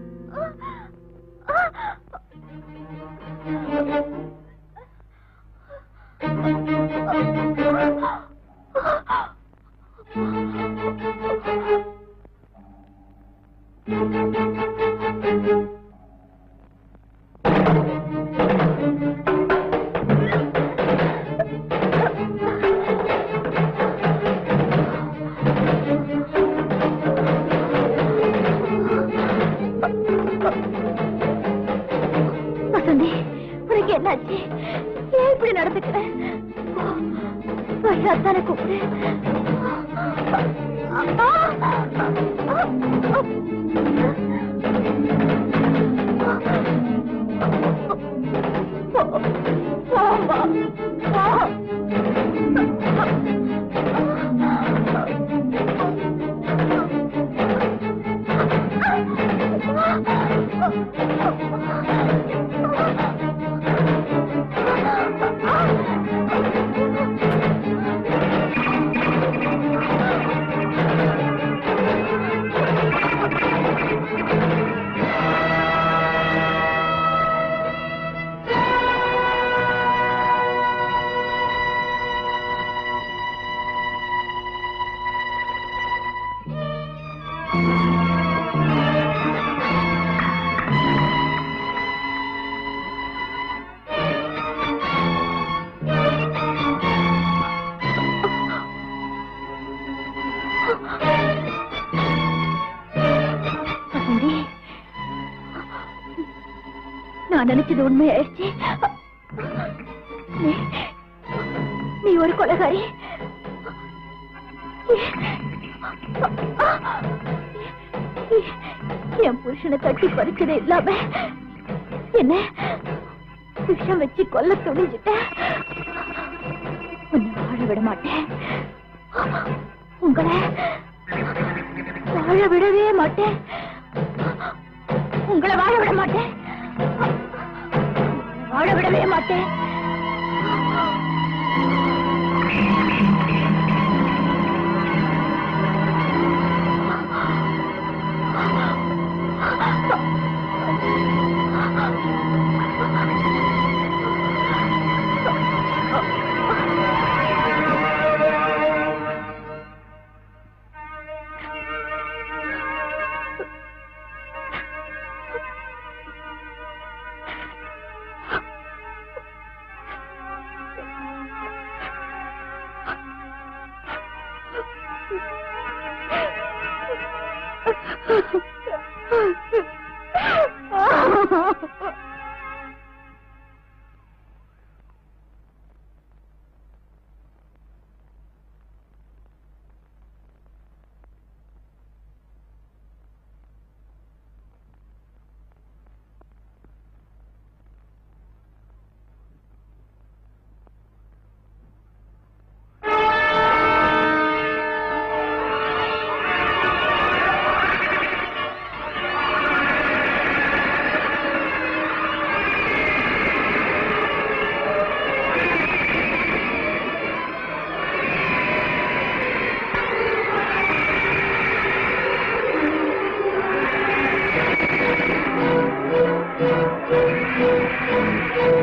வசந்தி உனக்கு என்னாச்சு ஏன் இப்படி நடந்துக்கிற போய் அத்தானை கூப்பிடு நான் நினைச்சது உண்மையாயிடுச்சு நீ நீ ஒரு கொலகாரி என் புருஷனை தட்டி பறிச்சதே இல்லாம என்ன விஷம் வச்சு கொல்ல துணிஞ்சிட்ட உன்னை வாழ விட மாட்டேன் உங்களை வாழ விடவே மாட்டேன் உங்களை வாழ விட மாட்டேன் வாழ விடவே மாட்டேன் Thank you.